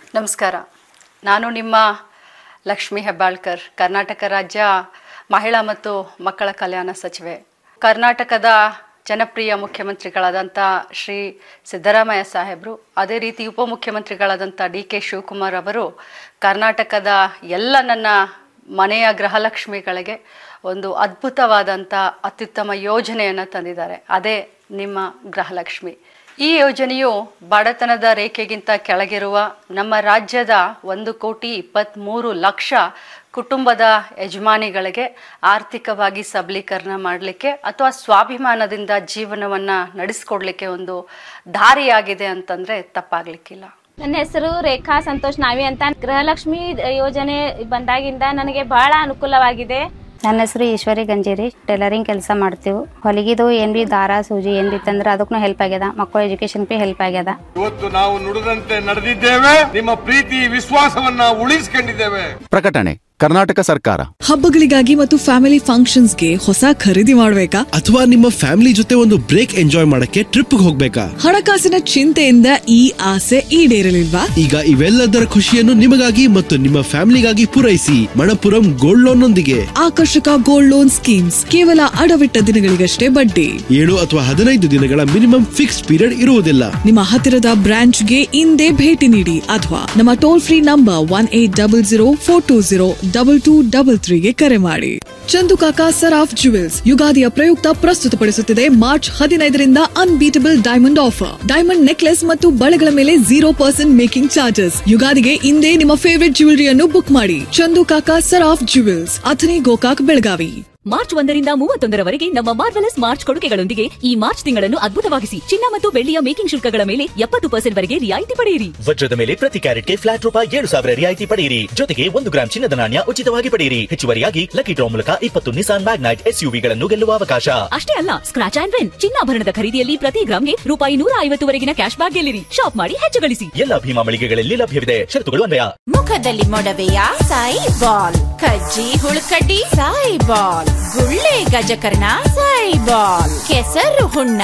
ನಮಸ್ಕಾರ ನಾನು ನಿಮ್ಮ ಲಕ್ಷ್ಮಿ ಹೆಬ್ಬಾಳ್ಕರ್ ಕರ್ನಾಟಕ ರಾಜ್ಯ ಮಹಿಳಾ ಮತ್ತು ಮಕ್ಕಳ ಕಲ್ಯಾಣ ಸಚಿವೆ ಕರ್ನಾಟಕದ ಜನಪ್ರಿಯ ಮುಖ್ಯಮಂತ್ರಿಗಳಾದಂಥ ಶ್ರೀ ಸಿದ್ದರಾಮಯ್ಯ ಸಾಹೇಬರು ಅದೇ ರೀತಿ ಉಪಮುಖ್ಯಮಂತ್ರಿಗಳಾದಂಥ ಡಿ ಕೆ ಶಿವಕುಮಾರ್ ಅವರು ಕರ್ನಾಟಕದ ಎಲ್ಲ ನನ್ನ ಮನೆಯ ಗೃಹಲಕ್ಷ್ಮಿಗಳಿಗೆ ಒಂದು ಅದ್ಭುತವಾದಂಥ ಅತ್ಯುತ್ತಮ ಯೋಜನೆಯನ್ನು ತಂದಿದ್ದಾರೆ ಅದೇ ನಿಮ್ಮ ಗೃಹಲಕ್ಷ್ಮಿ ಈ ಯೋಜನೆಯು ಬಡತನದ ರೇಖೆಗಿಂತ ಕೆಳಗಿರುವ ನಮ್ಮ ರಾಜ್ಯದ ಒಂದು ಕೋಟಿ ಇಪ್ಪತ್ತ್ಮೂರು ಲಕ್ಷ ಕುಟುಂಬದ ಯಜಮಾನಿಗಳಿಗೆ ಆರ್ಥಿಕವಾಗಿ ಸಬಲೀಕರಣ ಮಾಡಲಿಕ್ಕೆ ಅಥವಾ ಸ್ವಾಭಿಮಾನದಿಂದ ಜೀವನವನ್ನು ನಡೆಸ್ಕೊಡ್ಲಿಕ್ಕೆ ಒಂದು ದಾರಿಯಾಗಿದೆ ಅಂತಂದರೆ ತಪ್ಪಾಗಲಿಕ್ಕಿಲ್ಲ ನನ್ನ ಹೆಸರು ರೇಖಾ ಸಂತೋಷ್ ನಾವಿ ಅಂತ ಗೃಹಲಕ್ಷ್ಮಿ ಯೋಜನೆ ಬಂದಾಗಿಂದ ನನಗೆ ಬಹಳ ಅನುಕೂಲವಾಗಿದೆ ನನ್ನ ಹೆಸರು ಈಶ್ವರಿ ಗಂಜೇರಿ ಟೈಲರಿಂಗ್ ಕೆಲಸ ಮಾಡ್ತೀವಿ ಹೊಲಿಗಿದು ಏನ್ ಬಿ ದಾರ ಸೂಜಿ ಏನ್ ಬಿ ತಂದ್ರೆ ಅದಕ್ಕೂ ಹೆಲ್ಪ್ ಆಗ್ಯದ ಮಕ್ಕಳ ಎಜುಕೇಶನ್ ಬಿ ಹೆಲ್ಪ್ ಆಗ್ಯದ ಇವತ್ತು ನಾವು ನುಡಿದಂತೆ ನಡೆದಿದ್ದೇವೆ ನಿಮ್ಮ ಪ್ರೀತಿ ವಿಶ್ವಾಸವನ್ನ ಉಳಿಸಿಕೊಂಡಿದ್ದೇವೆ ಪ್ರಕಟಣೆ ಕರ್ನಾಟಕ ಸರ್ಕಾರ ಹಬ್ಬಗಳಿಗಾಗಿ ಮತ್ತು ಫ್ಯಾಮಿಲಿ ಫಂಕ್ಷನ್ಸ್ಗೆ ಹೊಸ ಖರೀದಿ ಮಾಡ್ಬೇಕಾ ಅಥವಾ ನಿಮ್ಮ ಫ್ಯಾಮಿಲಿ ಜೊತೆ ಒಂದು ಬ್ರೇಕ್ ಎಂಜಾಯ್ ಮಾಡಕ್ಕೆ ಟ್ರಿಪ್ ಹೋಗ್ಬೇಕಾ ಹಣಕಾಸಿನ ಚಿಂತೆಯಿಂದ ಈ ಆಸೆ ಈಡೇರಲಿಲ್ವಾ ಈಗ ಇವೆಲ್ಲದರ ಖುಷಿಯನ್ನು ನಿಮಗಾಗಿ ಮತ್ತು ನಿಮ್ಮ ಫ್ಯಾಮಿಲಿಗಾಗಿ ಪೂರೈಸಿ ಮಣಪುರಂ ಗೋಲ್ಡ್ ಲೋನ್ ನೊಂದಿಗೆ ಆಕರ್ಷಕ ಗೋಲ್ಡ್ ಲೋನ್ ಸ್ಕೀಮ್ಸ್ ಕೇವಲ ಅಡವಿಟ್ಟ ದಿನಗಳಿಗಷ್ಟೇ ಬಡ್ಡಿ ಏಳು ಅಥವಾ ಹದಿನೈದು ದಿನಗಳ ಮಿನಿಮಮ್ ಫಿಕ್ಸ್ ಪೀರಿಯಡ್ ಇರುವುದಿಲ್ಲ ನಿಮ್ಮ ಹತ್ತಿರದ ಬ್ರಾಂಚ್ಗೆ ಇಂದೇ ಭೇಟಿ ನೀಡಿ ಅಥವಾ ನಮ್ಮ toll free number one eight double zero four two zero double two double ತ್ರೀಗೆ ಕರೆ ಮಾಡಿ ಚಂದು ಕಾಕಾ ಸರಾಫ್ ಜುವೆಲ್ಸ್ ಯುಗಾದಿಯ ಪ್ರಯುಕ್ತ ಪ್ರಸ್ತುತಪಡಿಸುತ್ತಿದೆ ಮಾರ್ಚ್ ಹದಿನೈದರಿಂದ unbeatable diamond offer diamond necklace ಮತ್ತು ಬಳೆಗಳ ಮೇಲೆ ಜೀರೋ ಪರ್ಸೆಂಟ್ ಮೇಕಿಂಗ್ ಚಾರ್ಜಸ್ ಯುಗಾದಿಗೆ ಇಂದೇ ನಿಮ್ಮ ಫೇವರಿಟ್ ಜ್ಯುವೆಲರಿಯನ್ನು ಬುಕ್ ಮಾಡಿ ಚಂದು ಕಾಕಾ ಸರಾಫ್ ಜುವೆಲ್ಸ್ ಅಥನಿ ಗೋಕಾಕ್ ಬೆಳಗಾವಿ ಮಾರ್ಚ್ ಒಂದರಿಂದ ಮೂವತ್ತೊಂದರವರೆಗೆ ನಮ್ಮ ಮಾರ್ವಲಸ್ ಮಾರ್ಚ್ ಕೊಡುಗೆಗಳೊಂದಿಗೆ ಈ ಮಾರ್ಚ್ ತಿಂಗಳನ್ನು ಅದ್ಭುತವಾಗಿಸಿ ಚಿನ್ನ ಮತ್ತು ಬೆಳ್ಳಿಯ ಮೇಕಿಂಗ್ ಶುಲ್ಕಗಳ ಮೇಲೆ ಎಪ್ಪತ್ತು ಪರ್ಸೆಂಟ್ ವರೆಗೆ ರಿಯಾಯಿತಿ ಪಡೆಯಿರಿ ವಜ್ರದ ಮೇಲೆ ಪ್ರತಿ ಕ್ಯಾರೆಟ್ಗೆ ಫ್ಲಾಟ್ ರೂಪಾಯಿ ಏಳು ಸಾವಿರ ರಿಯಾಯಿತಿ ಪಡೆಯಿರಿ ಜೊತೆಗೆ ಒಂದು ಗ್ರಾಂ ಚಿನ್ನದ ನಾಣ್ಯ ಉಚಿತವಾಗಿ ಪಡೆಯಿರಿ ಹೆಚ್ಚುವರಿಯಾಗಿ ಲಕ್ಕಿ ಡ್ರಾ ಮೂಲಕ ಇಪ್ಪತ್ತು ನಿಸಾನ್ ಮ್ಯಾಗ್ನೈಟ್ ಎಸ್ಯುವಿಗಳನ್ನು ಗೆಲ್ಲುವ ಅವಕಾಶ ಅಷ್ಟೇ ಅಲ್ಲ ಸ್ಕ್ರಾಚ್ ಆಂಡ್ ವಿನ್ ಚಿನ್ನಾಭರಣದ ಖರೀದಿಯಲ್ಲಿ ಪ್ರತಿ ಗ್ರಾಮ್ಗೆ ರೂಪಾಯಿ ನೂರ ಐವತ್ತುವರೆಗಿನ ಕ್ಯಾಶ್ ಬ್ಯಾಕ್ ಗೆಲ್ಲಿರಿ ಶಾಪ್ ಮಾಡಿ ಹೆಚ್ಚು ಗಳಿಸಿ ಎಲ್ಲ ಭೀಮಾ ಮಳಿಗೆಗಳಲ್ಲಿ ಲಭ್ಯವಿದೆ ಷರತ್ತುಗಳು ಅನ್ವಯ ಮುಖದಲ್ಲಿ ಮೊಡವೆಯ ಸಾಯಿ ಬಾಲ್ ಕಜ್ಜಿ ಹುಳುಕಡ್ಡಿ ಸಾಯಿ ಬಾಲ್ ಗುಳ್ಳೆ ಗಜಕರ್ಣ ಸಾಯಿ ಬಾಲ್ ಕೆಸರು ಹುಣ್ಣ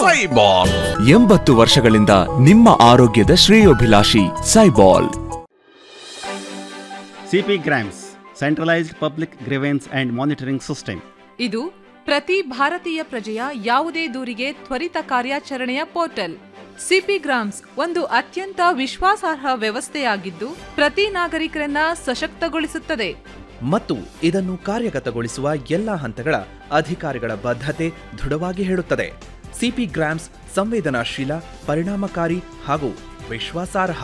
ಎಂಬತ್ತು ವರ್ಷಗಳಿಂದ ನಿಮ್ಮ ಆರೋಗ್ಯದ ಶ್ರೇಯೋಭಿಲಾಷಿ Saibol CP grams centralised public grievance and monitoring system ಇದು ಪ್ರತಿ ಭಾರತೀಯ ಪ್ರಜೆಯ ಯಾವುದೇ ದೂರಿಗೆ ತ್ವರಿತ ಕಾರ್ಯಾಚರಣೆಯ ಪೋರ್ಟಲ್ ಸಿಪಿ ಗ್ರಾಮ್ಸ್ ಒಂದು ಅತ್ಯಂತ ವಿಶ್ವಾಸಾರ್ಹ ವ್ಯವಸ್ಥೆಯಾಗಿದ್ದು ಪ್ರತಿ ನಾಗರಿಕರನ್ನ ಸಶಕ್ತಗೊಳಿಸುತ್ತದೆ ಮತ್ತು ಇದನ್ನು ಕಾರ್ಯಗತಗೊಳಿಸುವ ಎಲ್ಲ ಹಂತಗಳ ಅಧಿಕಾರಿಗಳ ಬದ್ಧತೆ ದೃಢವಾಗಿ ಹೇಳುತ್ತದೆ ಸಿಪಿ ಗ್ರಾಮ್ಸ್ ಸಂವೇದನಾಶೀಲ ಪರಿಣಾಮಕಾರಿ ಹಾಗೂ ವಿಶ್ವಾಸಾರ್ಹ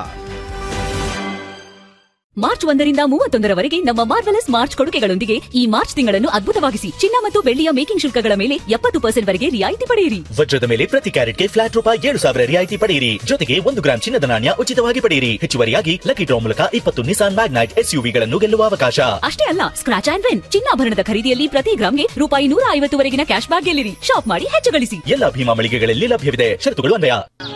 ಮಾರ್ಚ್ ಒಂದರಿಂದ ಮೂವತ್ತೊಂದರವರೆಗೆ ನಮ್ಮ ಮಾರ್ವಲಸ್ ಮಾರ್ಚ್ ಕೊಡುಗೆಗಳೊಂದಿಗೆ ಈ ಮಾರ್ಚ್ ತಿಂಗಳನ್ನು ಅದ್ಭುತವಾಗಿಸಿ ಚಿನ್ನ ಮತ್ತು ಬೆಳ್ಳಿಯ ಮೇಕಿಂಗ್ ಶುಲ್ಕಗಳ ಮೇಲೆ ಎಪ್ಪತ್ತು ಪರ್ಸೆಂಟ್ ವರೆಗೆ ರಿಯಾಯಿತಿ ಪಡೆಯಿರಿ ವಜ್ರದ ಮೇಲೆ ಪ್ರತಿ ಕ್ಯಾರೆಟ್ಗೆ ಫ್ಲಾಟ್ ರೂಪಾಯಿ ಏಳು ಸಾವಿರ ರಿಯಾಯಿತಿ ಪಡೆಯಿರಿ ಜೊತೆಗೆ ಒಂದು ಗ್ರಾಂ ಚಿನ್ನದ ನಾಣ್ಯ ಉಚಿತವಾಗಿ ಪಡೆಯಿರಿ ಹೆಚ್ಚುವರಿಯಾಗಿ ಲಕ್ಕಿ ಡ್ರಾ ಮೂಲಕ ಇಪ್ಪತ್ತು ನಿಸಾನ್ ಮ್ಯಾಗ್ನೈಟ್ ಎಸ್ಯುವಿಗಳನ್ನು ಗೆಲ್ಲುವ ಅವಕಾಶ ಅಷ್ಟೇ ಅಲ್ಲ ಸ್ಕ್ರಾಚ್ ಆಂಡ್ ವಿನ್ ಚಿನ್ನಾಭರಣದ ಖರೀದಿಯಲ್ಲಿ ಪ್ರತಿ ಗ್ರಾಮ್ಗೆ ರೂಪಾಯಿ ನೂರ ಐವತ್ತುವರೆಗಿನ ಕ್ಯಾಶ್ ಬ್ಯಾಕ್ ಗೆಲ್ಲಿರಿ ಶಾಪ್ ಮಾಡಿ ಹೆಚ್ಚು ಗಳಿಸಿ ಎಲ್ಲ ಭೀಮಾ ಮಳಿಗೆಗಳಲ್ಲಿ ಲಭ್ಯವಿದೆ ಷರತ್ತುಗಳು ಅನ್ವಯ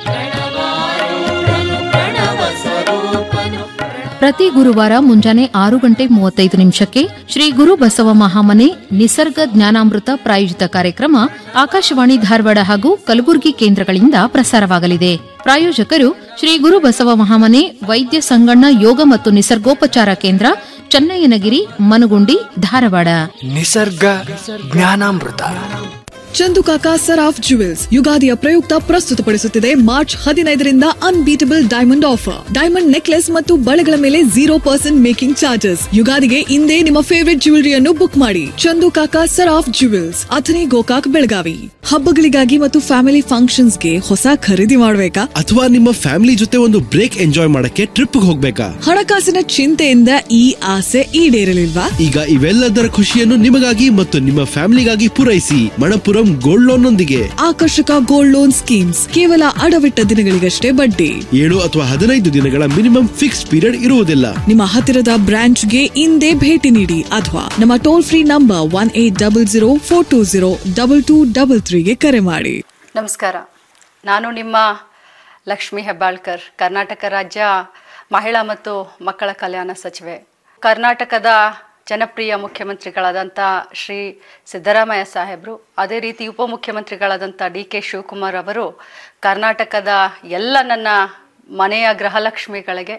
ಪ್ರತಿ ಗುರುವಾರ ಮುಂಜಾನೆ ಆರು ಗಂಟೆ ಮೂವತ್ತೈದು ನಿಮಿಷಕ್ಕೆ ಶ್ರೀ ಗುರು ಬಸವ ಮಹಾಮನೆ ನಿಸರ್ಗ ಜ್ಞಾನಾಮೃತ ಪ್ರಾಯೋಜಿತ ಕಾರ್ಯಕ್ರಮ ಆಕಾಶವಾಣಿ ಧಾರವಾಡ ಹಾಗೂ ಕಲಬುರಗಿ ಕೇಂದ್ರಗಳಿಂದ ಪ್ರಸಾರವಾಗಲಿದೆ ಪ್ರಾಯೋಜಕರು ಶ್ರೀ ಗುರು ಬಸವ ಮಹಾಮನೆ ವೈದ್ಯ ಸಂಗಣ್ಣ ಯೋಗ ಮತ್ತು ನಿಸರ್ಗೋಪಚಾರ ಕೇಂದ್ರ ಚನ್ನಯ್ಯನಗಿರಿ ಮನುಗುಂಡಿ ಧಾರವಾಡ ನಿಸರ್ಗ ಜ್ಞಾನಾಮೃತ ಚಂದು ಕಾಕಾ ಸರಾಫ್ ಜುವೆಲ್ಸ್ ಯುಗಾದಿಯ ಪ್ರಯುಕ್ತ ಪ್ರಸ್ತುತಪಡಿಸುತ್ತಿದೆ ಮಾರ್ಚ್ ಹದಿನೈದರಿಂದ unbeatable diamond offer diamond necklace ಮತ್ತು ಬಳೆಗಳ ಮೇಲೆ ಜೀರೋ ಪರ್ಸೆಂಟ್ ಮೇಕಿಂಗ್ ಚಾರ್ಜಸ್ ಯುಗಾದಿಗೆ ಇಂದೇ ನಿಮ್ಮ ಫೇವರಿಟ್ ಜ್ಯುವೆಲರಿಯನ್ನು ಬುಕ್ ಮಾಡಿ ಚಂದು ಕಾಕಾ ಸರಾಫ್ ಜುವೆಲ್ಸ್ ಅಥನಿ ಗೋಕಾಕ್ ಬೆಳಗಾವಿ ಹಬ್ಬಗಳಿಗಾಗಿ ಮತ್ತು ಫ್ಯಾಮಿಲಿ ಫಂಕ್ಷನ್ಸ್ಗೆ ಹೊಸ ಖರೀದಿ ಮಾಡ್ಬೇಕಾ ಅಥವಾ ನಿಮ್ಮ ಫ್ಯಾಮಿಲಿ ಜೊತೆ ಒಂದು ಬ್ರೇಕ್ ಎಂಜಾಯ್ ಮಾಡಕ್ಕೆ ಟ್ರಿಪ್ ಹೋಗ್ಬೇಕಾ ಹಣಕಾಸಿನ ಚಿಂತೆಯಿಂದ ಈ ಆಸೆ ಈಡೇರಲಿಲ್ವಾ ಈಗ ಇವೆಲ್ಲದರ ಖುಷಿಯನ್ನು ನಿಮಗಾಗಿ ಮತ್ತು ನಿಮ್ಮ ಫ್ಯಾಮಿಲಿಗಾಗಿ ಪೂರೈಸಿ ಮಣಪುರಂ ಗೋಲ್ಡ್ ಲೋನ್ ನೊಂದಿಗೆ ಆಕರ್ಷಕ ಗೋಲ್ಡ್ ಲೋನ್ ಸ್ಕೀಮ್ಸ್ ಕೇವಲ ಅಡವಿಟ್ಟ ದಿನಗಳಿಗಷ್ಟೇ ಬಡ್ಡಿ ಏಳು ಅಥವಾ ಹದಿನೈದು ದಿನಗಳ ಮಿನಿಮಮ್ ಫಿಕ್ಸ್ ಪೀರಿಯಡ್ ಇರುವುದಿಲ್ಲ ನಿಮ್ಮ ಹತ್ತಿರದ ಬ್ರಾಂಚ್ಗೆ ಇಂದೇ ಭೇಟಿ ನೀಡಿ ಅಥವಾ ನಮ್ಮ toll free number one eight double zero four two zero double two double ತ್ರೀಗೆ ಕರೆ ಮಾಡಿ ನಮಸ್ಕಾರ ನಾನು ನಿಮ್ಮ ಲಕ್ಷ್ಮಿ ಹೆಬ್ಬಾಳ್ಕರ್ ಕರ್ನಾಟಕ ರಾಜ್ಯ ಮಹಿಳಾ ಮತ್ತು ಮಕ್ಕಳ ಕಲ್ಯಾಣ ಸಚಿವೆ ಕರ್ನಾಟಕದ ಜನಪ್ರಿಯ ಮುಖ್ಯಮಂತ್ರಿಗಳಾದಂಥ ಶ್ರೀ ಸಿದ್ದರಾಮಯ್ಯ ಸಾಹೇಬರು ಅದೇ ರೀತಿ ಉಪಮುಖ್ಯಮಂತ್ರಿಗಳಾದಂಥ ಡಿ ಕೆ ಶಿವಕುಮಾರ್ ಅವರು ಕರ್ನಾಟಕದ ಎಲ್ಲ ನನ್ನ ಮನೆಯ ಗೃಹಲಕ್ಷ್ಮಿಗಳಿಗೆ